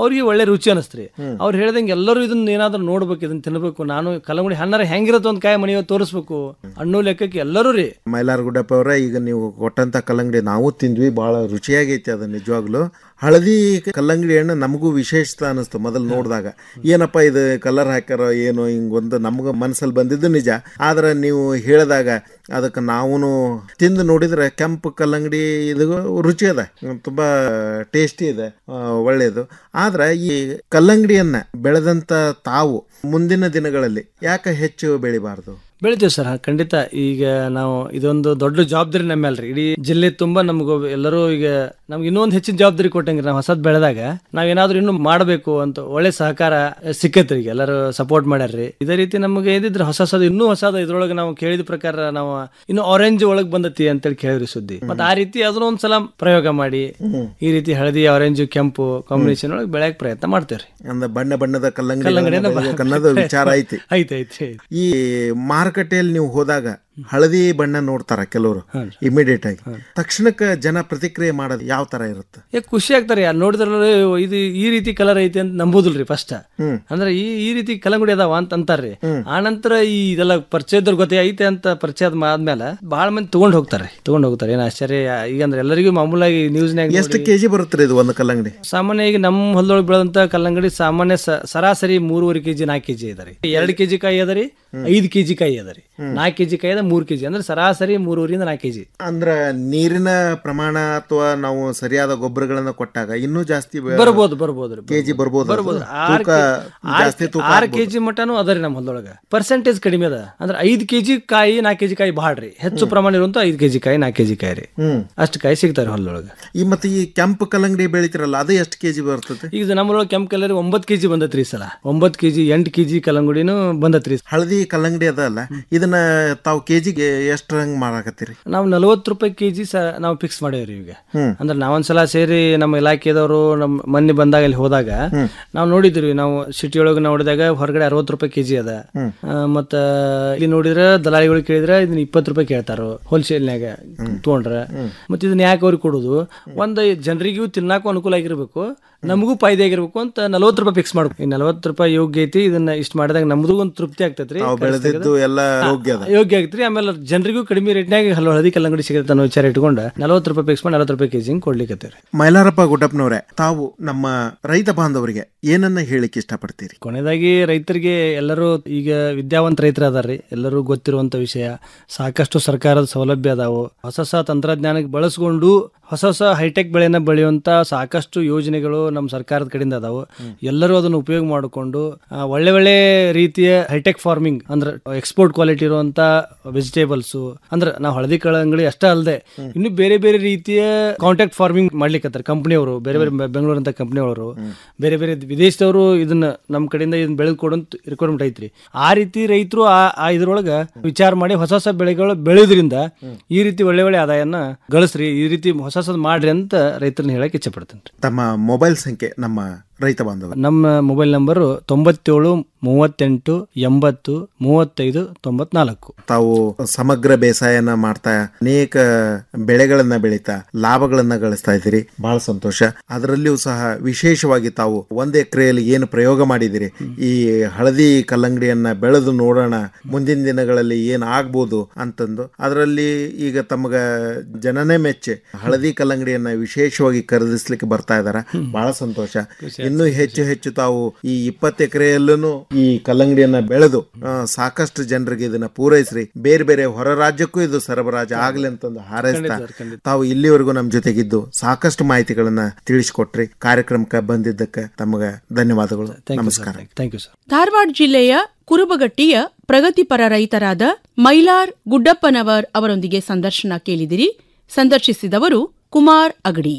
ಒಳ್ಳೆ ರುಚಿ ಅನಿಸ್ತ್ರಿ ಅವ್ರು ಹೇಳ್ದಂಗೆ ಎಲ್ಲರೂ ಇದನ್ನ ಏನಾದ್ರೂ ನೋಡ್ಬೇಕು ಇದನ್ನ ತಿನ್ಬೇಕು ನಾನು ಕಲ್ಲಂಗಡಿ ಹಣ್ಣಾರ ಹೆಂಗಿರತ್ತೆ ಒಂದ್ ಕಾಯಿ ಮನೆಯೋ ತೋರಿಸ್ಬೇಕು ಅನ್ನೋ ಲೆಕ್ಕಕ್ಕೆ ಎಲ್ಲರೂ ರೀ ಮೈಲಾರಗುಡ್ಡಪ್ಪ ಅವರೇ ಈಗ ನೀವು ಕೊಟ್ಟಂತ ಕಲ್ಲಂಗಡಿ ನಾವು ತಿಂದ್ವಿ ಬಹಳ ರುಚಿಯಾಗೈತಿ ಅದು ನಿಜವಾಗ್ಲು ಹಳದಿ ಕಲ್ಲಂಗಡಿ ಹಣ್ಣು ನಮಗೂ ವಿಶೇಷತೆ ಅನಿಸ್ತು ಮೊದಲು ನೋಡಿದಾಗ ಏನಪ್ಪ ಇದು ಕಲರ್ ಹಾಕ್ಯಾರೋ ಏನೋ ಹಿಂಗೊಂದು ನಮ್ಗೆ ಮನಸ್ಸಲ್ಲಿ ಬಂದಿದ್ದು ನಿಜ ಆದ್ರೆ ನೀವು ಹೇಳಿದಾಗ ಅದಕ್ಕೆ ನಾವು ತಿಂದು ನೋಡಿದ್ರೆ ಕೆಂಪು ಕಲ್ಲಂಗಡಿ ಇದು ರುಚಿ ಅದ ತುಂಬ ಟೇಸ್ಟಿ ಇದೆ ಆ, ಒಳ್ಳೆಯದು ಆದ್ರೆ ಈ ಕಲ್ಲಂಗಡಿಯನ್ನ ಬೆಳೆದಂತ ತಾವು ಮುಂದಿನ ದಿನಗಳಲ್ಲಿ ಯಾಕೆ ಹೆಚ್ಚು ಬೆಳಿಬಾರ್ದು ಬೆಳಿತೀವಿ ಸರ್ ಖಂಡಿತ ಈಗ ನಾವು ಇದೊಂದು ದೊಡ್ಡ ಜವಾಬ್ದಾರಿ ನಮ್ಮ ಮೇಲ್ರಿ ಇಡೀ ಜಿಲ್ಲೆ ತುಂಬಾ ನಮ್ಗೆ ಎಲ್ಲರೂ ಈಗ ನಮ್ಗೆ ಇನ್ನೊಂದು ಹೆಚ್ಚಿನ ಜವಾಬ್ದಾರಿ ಕೊಟ್ಟಂಗೆ ನಾವು ಹೊಸದ್ ಬೆಳೆದಾಗ ನಾವ್ ಏನಾದ್ರೂ ಇನ್ನೂ ಮಾಡಬೇಕು ಅಂತ ಒಳ್ಳೆ ಸಹಕಾರ ಸಿಕ್ಕತ್ರಿ ಈಗ ಎಲ್ಲರೂ ಸಪೋರ್ಟ್ ಮಾಡ್ಯಾರ್ರಿ ಇದೇ ರೀತಿ ನಮಗೆ ಇದಿದ್ರೆ ಹೊಸ ಹೊಸದು ಇನ್ನೂ ಹೊಸದು ಇದ್ರೊಳಗೆ ನಾವು ಕೇಳಿದ ಪ್ರಕಾರ ನಾವು ಇನ್ನು ಆರೆಂಜ್ ಒಳಗ್ ಬಂದತಿ ಅಂತೇಳಿ ಕೇಳಿದ್ರಿ ಸುದ್ದಿ ಮತ್ತೆ ಆ ರೀತಿ ಅದನ್ನ ಒಂದ್ಸಲ ಪ್ರಯೋಗ ಮಾಡಿ ಈ ರೀತಿ ಹಳದಿ ಆರೆಂಜ್ ಕೆಂಪು ಕಾಂಬಿನೇಷನ್ ಒಳಗೆ ಬೆಳೆಯಕ್ ಪ್ರಯತ್ನ ಮಾಡ್ತೇವ್ರಿ ಅಂದ್ರೆ ಬಣ್ಣ ಬಣ್ಣದ ಕಲ್ಲಂಗಡಿಯನ್ನ ಕಲ್ಲಂಗಡಿ ಬ- ಅನ್ನೋದು ವಿಚಾರ ಐತಿ ಐತಿ ಐತಿ ಈ ಮಾರುಕಟ್ಟೆಯಲ್ಲಿ ನೀವು ಹೋದಾಗ ಹಳದಿ ಬಣ್ಣ ನೋಡ್ತಾರ ಕೆಲವರು ಇಮಿಡಿಯೇಟ್ ಆಗಿ ತಕ್ಷಣಕ್ಕೆ ಜನ ಪ್ರತಿಕ್ರಿಯೆ ಮಾಡೋದು ಯಾವ ತರ ಇರುತ್ತೆ ಏ ಖುಷಿ ಆಗ್ತಾರೆ ಯಾರು ನೋಡಿದ್ರೆ ಇದು ಈ ರೀತಿ ಕಲರ್ ಐತಿ ಅಂತ ನಂಬೋದಿಲ್ರಿ ಫಸ್ಟ್ ಅಂದ್ರೆ ಈ ಈ ರೀತಿ ಕಲ್ಲಂಗಡಿ ಅದಾವ ಅಂತ ಅಂತಾರ್ರಿ ಆ ನಂತರ ಈ ಇದೆಲ್ಲ ಪರಿಚಯದವ್ರು ಗೊತ್ತೇ ಐತೆ ಅಂತ ಪರಿಚಯ ಆದ್- ಆದ್ಮೇಲೆ ಬಹಳ ಮಂದಿ ತಗೊಂಡ್ ಹೋಗ್ತಾರೆ ತಗೊಂಡ್ ಹೋಗ್ತಾರೆ ಏನ್ ಆಶ್ಚರ್ಯ ಈಗ ಅಂದ್ರೆ ಎಲ್ಲರಿಗೂ ಮಾಮೂಲಾಗಿ ನ್ಯೂಸ್ನಾಗ ಎಷ್ಟು ಕೆಜಿ ಬರುತ್ತೆ ಇದು ಒಂದು ಕಲ್ಲಂಗಡಿ ಸಾಮಾನ್ಯ ಈಗ ನಮ್ಮ ಹೊಲದೊಳಗೆ ಬೆಳೆದಂತ ಕಲ್ಲಂಗಡಿ ಸಾಮಾನ್ಯ ಸ- ಸರಾಸರಿ ಮೂರುವರೆ ಕೆಜಿ ನಾಲ್ಕು ಕೆಜಿ ಇದರಿ ಎರಡು ಕೆಜಿ ಕಾಯಿ ಅದರಿ ಐದು ಕೆಜಿ ಕಾಯಿ ಅದರಿ ನಾಲ್ಕು ಕೆಜಿ ಕಾಯಿ ಅದ ಮೂರು ಕೆಜಿ ಅಂದ್ರೆ ಸರಾಸರಿ ಮೂರುವರಿಂದ ನಾಲ್ಕು ಕೆಜಿ ಅಂದ್ರ ನೀರಿನ ಪ್ರಮಾಣ ಅಥವಾ ನಾವು ಸರಿಯಾದ ಗೊಬ್ಬರಗಳನ್ನ ಕೊಟ್ಟಾಗ ಇನ್ನೂ ಜಾಸ್ತಿ ಬೆ- ಬರ್ಬೋದು ಬರ್ಬೋದು ರೀ, ಕೆಜಿ ಬರ್ಬೋದು ಅದು? ಬರ್ಬೋದು ಆರು ತೂಕ ಜಾಸ್ತಿ ತೂಕ ಆರು ಆಗ್ಬೋದು. ಕೆಜಿ ಮಟನು ಅದರಿ ನಮ್ಮ ಹೊಲದೊಳಗ ಪರ್ಸೆಂಟೇಜ್ ಕಡಿಮೆ ಅದ ಅಂದ್ರೆ ಐದು ಕೆಜಿ ಕಾಯಿ ನಾಲ್ಕು ಕೆಜಿ ಕಾಯಿ ಭಾಳ ರೀ ಹೆಚ್ಚು ಪ್ರಮಾಣ ಇರುವಂತ ಐದು ಕೆಜಿ ಕಾಯಿ ನಾಲ್ಕು ಕೆಜಿ ಕಾಯಿ ರೀ ಹ್ಮ್ ಅಷ್ಟು ಕಾಯಿ ಸಿಗ್ತಾರೆ ಹೊಲದೊಳಗ ಈ ಮತ್ತೆ ಈ ಕೆಂಪು ಕಲ್ಲಂಗಡಿ ಬೆಳಿತಿರಲ್ಲ ಅದು ಎಷ್ಟು ಕೆಜಿ ಬರ್ತದೆ ಈಗ ನಮ್ಮೊಳಗೆ ಕೆಂಪು ಕಲರ್ ಒಂಬತ್ತು ಕೆಜಿ ಬಂದತ್ರಿ ಈ ಸಲ ಒಂಬತ್ತು ಕೆಜಿ ಎಂಟು ಕೆಜಿ ಕಲ್ಲಂಗುಡಿನೂ ಬಂದತ್ರಿ ಹಳದಿ ಕಲ್ಲಂಗಡಿ ಅದ ಅಲ್ಲ ಇದನ್ನ ತಾವು ಕೆಜಿಗೆ ಎಷ್ಟು ಹಂಗ್ ಮಾರಾಕತ್ತೀರಿ ನಾವು ನಲವತ್ತು ರೂಪಾಯಿ ಕೆಜಿ ಸ ನಾವು ಫಿಕ್ಸ್ ಮಾಡೇವ್ರಿ ಈಗ ಹ್ಮ್. ಅಂದ್ರೆ ನಾವೊಂದ್ಸಲ ಸೇರಿ ನಮ್ಮ ಇಲಾಖೆದವರು ನಮ್ಮ ಮೊನ್ನೆ ಬಂದಾಗ ಇಲ್ಲಿ ಹೋದಾಗ ನಾವು ನೋಡಿದ್ರಿ ನಾವು ಸಿಟಿ ಒಳಗೆ ನೋಡಿದಾಗ ಹೊರಗಡೆ ಅರವತ್ತು ರೂಪಾಯಿ ಕೆಜಿ ಅದ ಆ, ಮತ್ತ ಇಲ್ಲಿ ನೋಡಿದ್ರೆ ದಲಾಳಿಗಳು ಕೇಳಿದ್ರೆ ಇದನ್ನ ಇಪ್ಪತ್ತು ರೂಪಾಯಿ ಕೇಳ್ತಾರೋ ಹೋಲ್ಸೇಲ್ನ್ಯಾಗ ತೊಗೊಂಡ್ರ ಮತ್ತೆ ಇದನ್ನ ಯಾಕೆ ಅವ್ರಿಗೆ ಕೊಡೋದು ಒಂದು ಜನರಿಗೂ ತಿನ್ನಾಕು ಅನುಕೂಲ ಆಗಿರ್ಬೇಕು ನಮಗೂ ಫಾಯ್ದೆ ಆಗಿರ್ಬೇಕು ಅಂತ ನಲವತ್ತು ರೂಪಾಯಿ ಫಿಕ್ಸ್ ಮಾಡ್ಬೇಕು ಈ ನಲವತ್ತು ರೂಪಾಯಿ ಯೋಗ್ಯ ಐತಿ ಇದನ್ನ ಇಷ್ಟು ಮಾಡಿದಾಗ ನಮ್ದು ಒಂದು ತೃಪ್ತಿ ಆಗ್ತೈತ್ರಿ ತಾವು ಬೆಳೆದಿದ್ದು ಎಲ್ಲ ಯೋಗ್ಯ ಅದ ಯೋಗ್ಯ ಆಗತ್ರಿ ಆಮೇಲೆ ಜನರಿಗೂ ಕಡಿಮೆ ರೇಟ್ನಾಗ ಹಲವು ಹಳದಿ ಕಲ್ಲಂಗಡಿ ಸಿಗುತ್ತೆ ಅನ್ನೋ ವಿಚಾರ ಇಟ್ಕೊಂಡು ನಲವತ್ತು ರೂಪಾಯಿ ಫಿಕ್ಸ್ ಮಾಡಿ ನಲವತ್ತು ರೂಪಾಯಿ ಕೆಜಿ ಹಿಂಗೆ ಕೊಡ್ಲಿಕ್ಕೆ ಮೈಲಾರಪ್ಪ ಗುಡ್ಡಪ್ಪನವ್ರೆ ತಾವು ನಮ್ಮ ರೈತ ಬಾಂಧವರಿಗೆ ಏನನ್ನ ಹೇಳಿಕ್ಕೆ ಇಷ್ಟಪಡ್ತೀರಿ ಕೊನೆಯದಾಗಿ ರೈತರಿಗೆ ಎಲ್ಲರೂ ಈಗ ವಿದ್ಯಾವಂತ ರೈತರು ಅದಾರ್ರಿ ಎಲ್ಲರೂ ಗೊತ್ತಿರುವಂತ ವಿಷಯ ಸಾಕಷ್ಟು ಸರ್ಕಾರದ ಸೌಲಭ್ಯ ಅದಾವು ಹೊಸ ಹೊಸ ತಂತ್ರಜ್ಞಾನಕ್ಕೆ ಬಳಸ್ಕೊಂಡು ಹೊಸ ಹೊಸ ಹೈಟೆಕ್ ಬೆಳೆನ ಬೆಳೆಯುವಂತ ಸಾಕಷ್ಟು ಯೋಜನೆಗಳು ನಮ್ಮ ಸರ್ಕಾರದ ಕಡೆಯಿಂದ ಅದಾವು ಎಲ್ಲರೂ ಅದನ್ನು ಉಪಯೋಗ ಮಾಡಿಕೊಂಡು ಆ, ಒಳ್ಳೆ ಒಳ್ಳೆ ರೀತಿಯ ಹೈಟೆಕ್ ಫಾರ್ಮಿಂಗ್ ಅಂದ್ರೆ ಎಕ್ಸ್ಪೋರ್ಟ್ ಕ್ವಾಲಿಟಿ ಇರುವಂತ ವೆಜಿಟೇಬಲ್ಸ್ ಅಂದ್ರೆ ನಾವು ಹಳದಿ ಕಳಂಗಡಿ ಅಷ್ಟೇ ಅಲ್ಲದೆ ಇನ್ನು ಬೇರೆ ಬೇರೆ ರೀತಿಯ ಕಾಂಟ್ಯಾಕ್ಟ್ ಫಾರ್ಮಿಂಗ್ ಮಾಡ್ಲಿಕ್ಕೆ ಕಂಪ್ನಿಯವರು ಬೇರೆ ಬೇರೆ ಬೆಂಗಳೂರು ಅಂತ ಕಂಪ್ನಿಯವರು ಬೇರೆ ಬೇರೆ ವಿದೇಶದವರು ಇದನ್ನ ನಮ್ಮ ಕಡೆಯಿಂದ ಇದನ್ನ ಬೆಳೆದು ಕೊಡಂತ ರಿಕ್ವೈರ್ಮೆಂಟ್ ಐತ್ರಿ ಆ ರೀತಿ ರೈತರು ಆ ಆ ಇದ್ರೊಳಗ ವಿಚಾರ ಮಾಡಿ ಹೊಸ ಹೊಸ ಬೆಳೆಗಳು ಬೆಳೆಯೋದ್ರಿಂದ ಈ ರೀತಿ ಒಳ್ಳೆ ಒಳ್ಳೆ ಆದಾಯನ ಗಳಿಸ್ರಿ ಈ ರೀತಿ ಹೊಸ ಹೊಸದ್ ಮಾಡ್ರಿ ಅಂತ ರೈತರನ್ನ ಹೇಳಕ್ ಇಚ್ಛೆ ಪಡ್ತೇನೆ ತಮ್ಮ ಮೊಬೈಲ್ ಸಂಖ್ಯೆ ನಮ್ಮ ರೈತ ಬಾಂಧವ ನಮ್ಮ ಮೊಬೈಲ್ ನಂಬರು ತೊಂಬತ್ತೇಳು ಮೂವತ್ತೆಂಟು ಎಂಬತ್ತು ಮೂವತ್ತೈದು ತೊಂಬತ್ನಾಲ್ಕು ತಾವು ಸಮಗ್ರ ಬೇಸಾಯನ ಮಾಡ್ತಾ ಅನೇಕ ಬೆಳೆಗಳನ್ನ ಬೆಳೀತಾ ಲಾಭಗಳನ್ನ ಗಳಿಸ್ತಾ ಇದ್ದೀರಿ ಬಹಳ ಸಂತೋಷ ಅದರಲ್ಲಿಯೂ ಸಹ ವಿಶೇಷವಾಗಿ ತಾವು ಒಂದ್ ಎಕರೆಯಲ್ಲಿ ಏನು ಪ್ರಯೋಗ ಮಾಡಿದಿರಿ ಈ ಹಳದಿ ಕಲ್ಲಂಗಡಿಯನ್ನ ಬೆಳೆದು ನೋಡೋಣ ಮುಂದಿನ ದಿನಗಳಲ್ಲಿ ಏನ್ ಆಗ್ಬೋದು ಅಂತಂದು ಅದರಲ್ಲಿ ಈಗ ತಮಗ ಜನನೇ ಮೆಚ್ಚೆ ಹಳದಿ ಕಲ್ಲಂಗಡಿಯನ್ನ ವಿಶೇಷವಾಗಿ ಖರೀದಿಸ್ಲಿಕ್ಕೆ ಬರ್ತಾ ಇದಾರ ಬಹಳ ಸಂತೋಷ ಇನ್ನೂ ಹೆಚ್ಚು ಹೆಚ್ಚು ತಾವು ಈ ಇಪ್ಪತ್ತು ಎಕರೆಯಲ್ಲೂ ಈ ಕಲ್ಲಂಗಡಿಯನ್ನ ಬೆಳೆದು ಆ, ಸಾಕಷ್ಟು ಜನರಿಗೆ ಇದನ್ನ ಪೂರೈಸ್ರಿ ಬೇರೆ ಬೇರೆ ಹೊರ ರಾಜ್ಯಕ್ಕೂ ಇದು ಸರಬರಾಜು ಆಗ್ಲಿ ಅಂತಂದು ಹಾರೈಸ್ತಾ ಖಂಡಿತ, ಖಂಡಿತ. ತಾವು ಇಲ್ಲಿವರೆಗೂ ನಮ್ಮ ಜೊತೆಗಿದ್ದು ಸಾಕಷ್ಟು ಮಾಹಿತಿಗಳನ್ನ ತಿಳಿಸ್ಕೊಟ್ರಿ ಕಾರ್ಯಕ್ರಮಕ್ಕೆ ಬಂದಿದ್ದಕ್ಕೆ ತಮಗೆ ಧನ್ಯವಾದಗಳು ನಮಸ್ಕಾರ ಥ್ಯಾಂಕ್ ಯು ಸರ್ ಧಾರವಾಡ ಜಿಲ್ಲೆಯ ಕುರುಬಗಟ್ಟಿಯ ಪ್ರಗತಿಪರ ರೈತರಾದ ಮೈಲಾರ್ ಗುಡ್ಡಪ್ಪನವರ್ ಅವರೊಂದಿಗೆ ಸಂದರ್ಶನ ಕೇಳಿದಿರಿ ಸಂದರ್ಶಿಸಿದವರು ಕುಮಾರ್ ಅಗಡಿ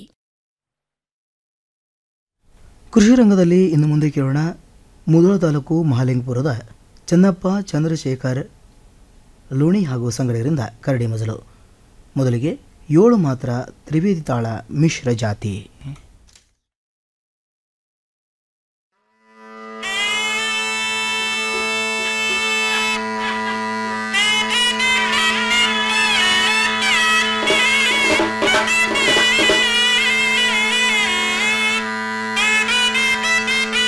ಕೃಷಿ ರಂಗದಲ್ಲಿ ಇನ್ನು ಮುಂದೆ ಕೇಳೋಣ ಮುಧೋಳ ತಾಲೂಕು ಮಹಾಲಿಂಗಪುರದ ಚನ್ನಪ್ಪ ಚಂದ್ರಶೇಖರ್ ಲೋಣಿ ಹಾಗೂ ಸಂಗಡಿಗರಿಂದ ಕರಡಿ ಮಜಲು ಮೊದಲಿಗೆ ಏಳು ಮಾತ್ರ ತ್ರಿವೇದಿ ತಾಳ ಮಿಶ್ರ ಜಾತಿ Thank you.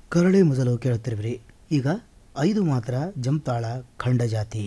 ಕರಡಿ ಮೊದಲು ಕೇಳುತ್ತಿರುವಿರಿ ಈಗ ಐದು ಮಾತ್ರ ಜಂತಾಳ ಖಂಡ ಜಾತಿ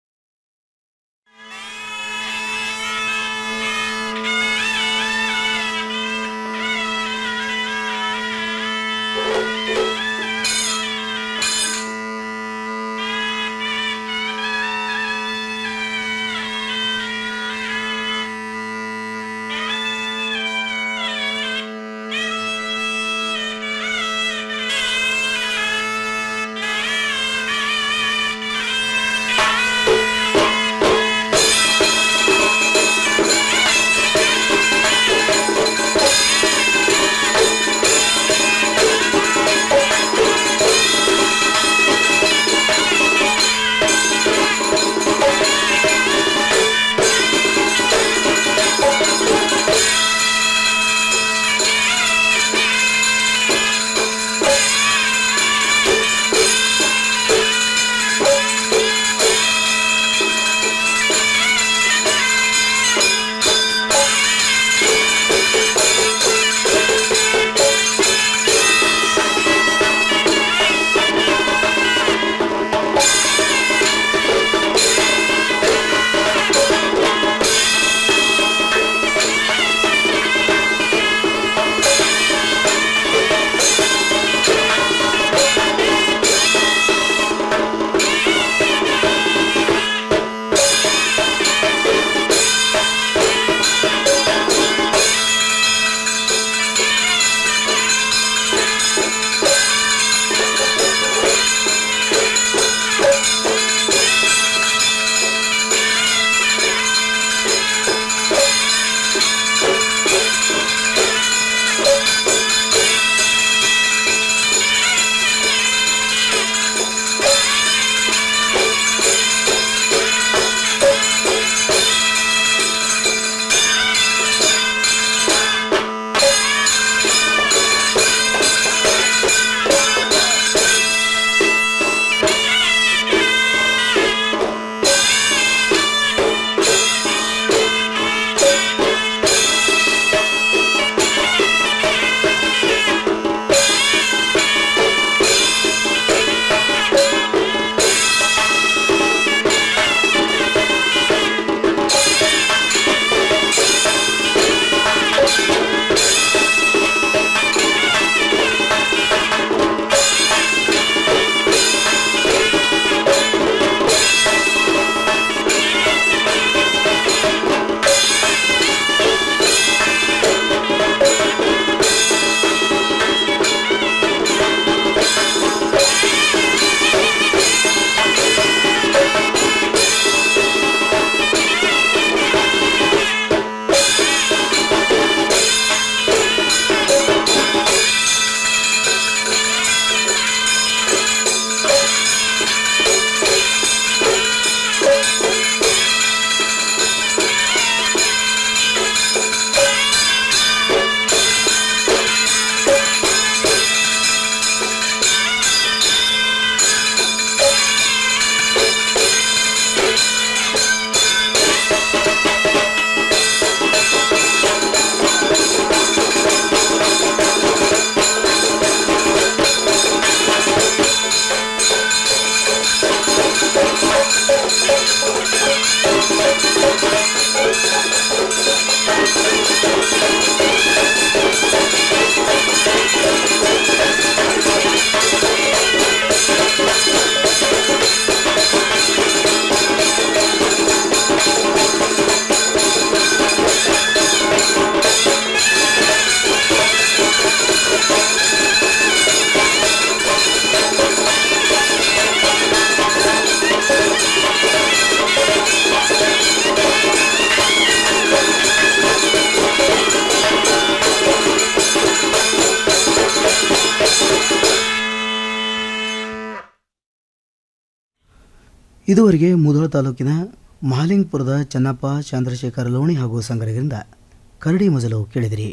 ಇದುವರೆಗೆ ಮುಧೋಳ ತಾಲೂಕಿನ ಮಹಾಲಿಂಗಪುರದ ಚನ್ನಪ್ಪ ಚಂದ್ರಶೇಖರ ಲೋಣಿ ಹಾಗೂ ಸಂಘಟಕರಿಂದ ಕರಡಿ ಮಜಲು ಕೇಳಿದಿರಿ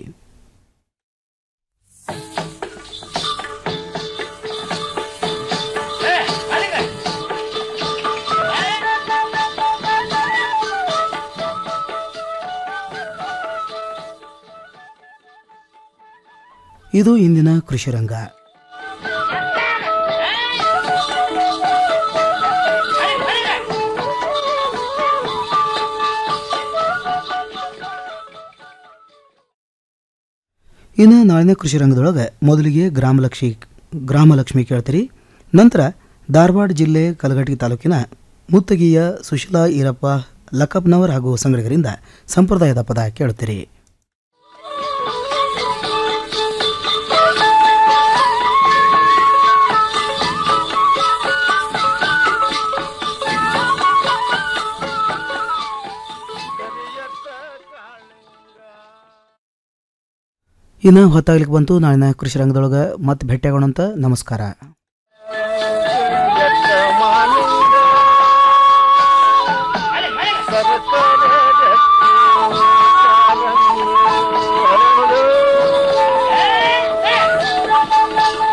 ಇದು ಇಂದಿನ ಕೃಷಿ ರಂಗ ಇನ್ನು ನಾಳಿನ ಕೃಷಿ ರಂಗದೊಳಗೆ ಮೊದಲಿಗೆ ಗ್ರಾಮಲಕ್ಷ್ಮಿ ಗ್ರಾಮಲಕ್ಷ್ಮಿ ಕೇಳ್ತೀರಿ ನಂತರ ಧಾರವಾಡ ಜಿಲ್ಲೆ ಕಲಘಟಗಿ ತಾಲೂಕಿನ ಮುತ್ತಗಿಯ ಸುಶೀಲಾ ಈರಪ್ಪ ಲಕ್ಕಪ್ಪನವರ್ ಹಾಗೂ ಸಂಗಡಿಗರಿಂದ ಸಂಪ್ರದಾಯದ ಪದ ಕೇಳುತ್ತೀರಿ ಇನ್ನು ಹೊತ್ತಾಗ್ಲಿಕ್ಕೆ ಬಂತು ನಾಳಿನ ಕೃಷಿ ರಂಗದೊಳಗೆ ಮತ್ತೆ ಭೇಟಿಯಾಗೋಣ ಅಂತ ನಮಸ್ಕಾರ ಸರ್ಕಾರ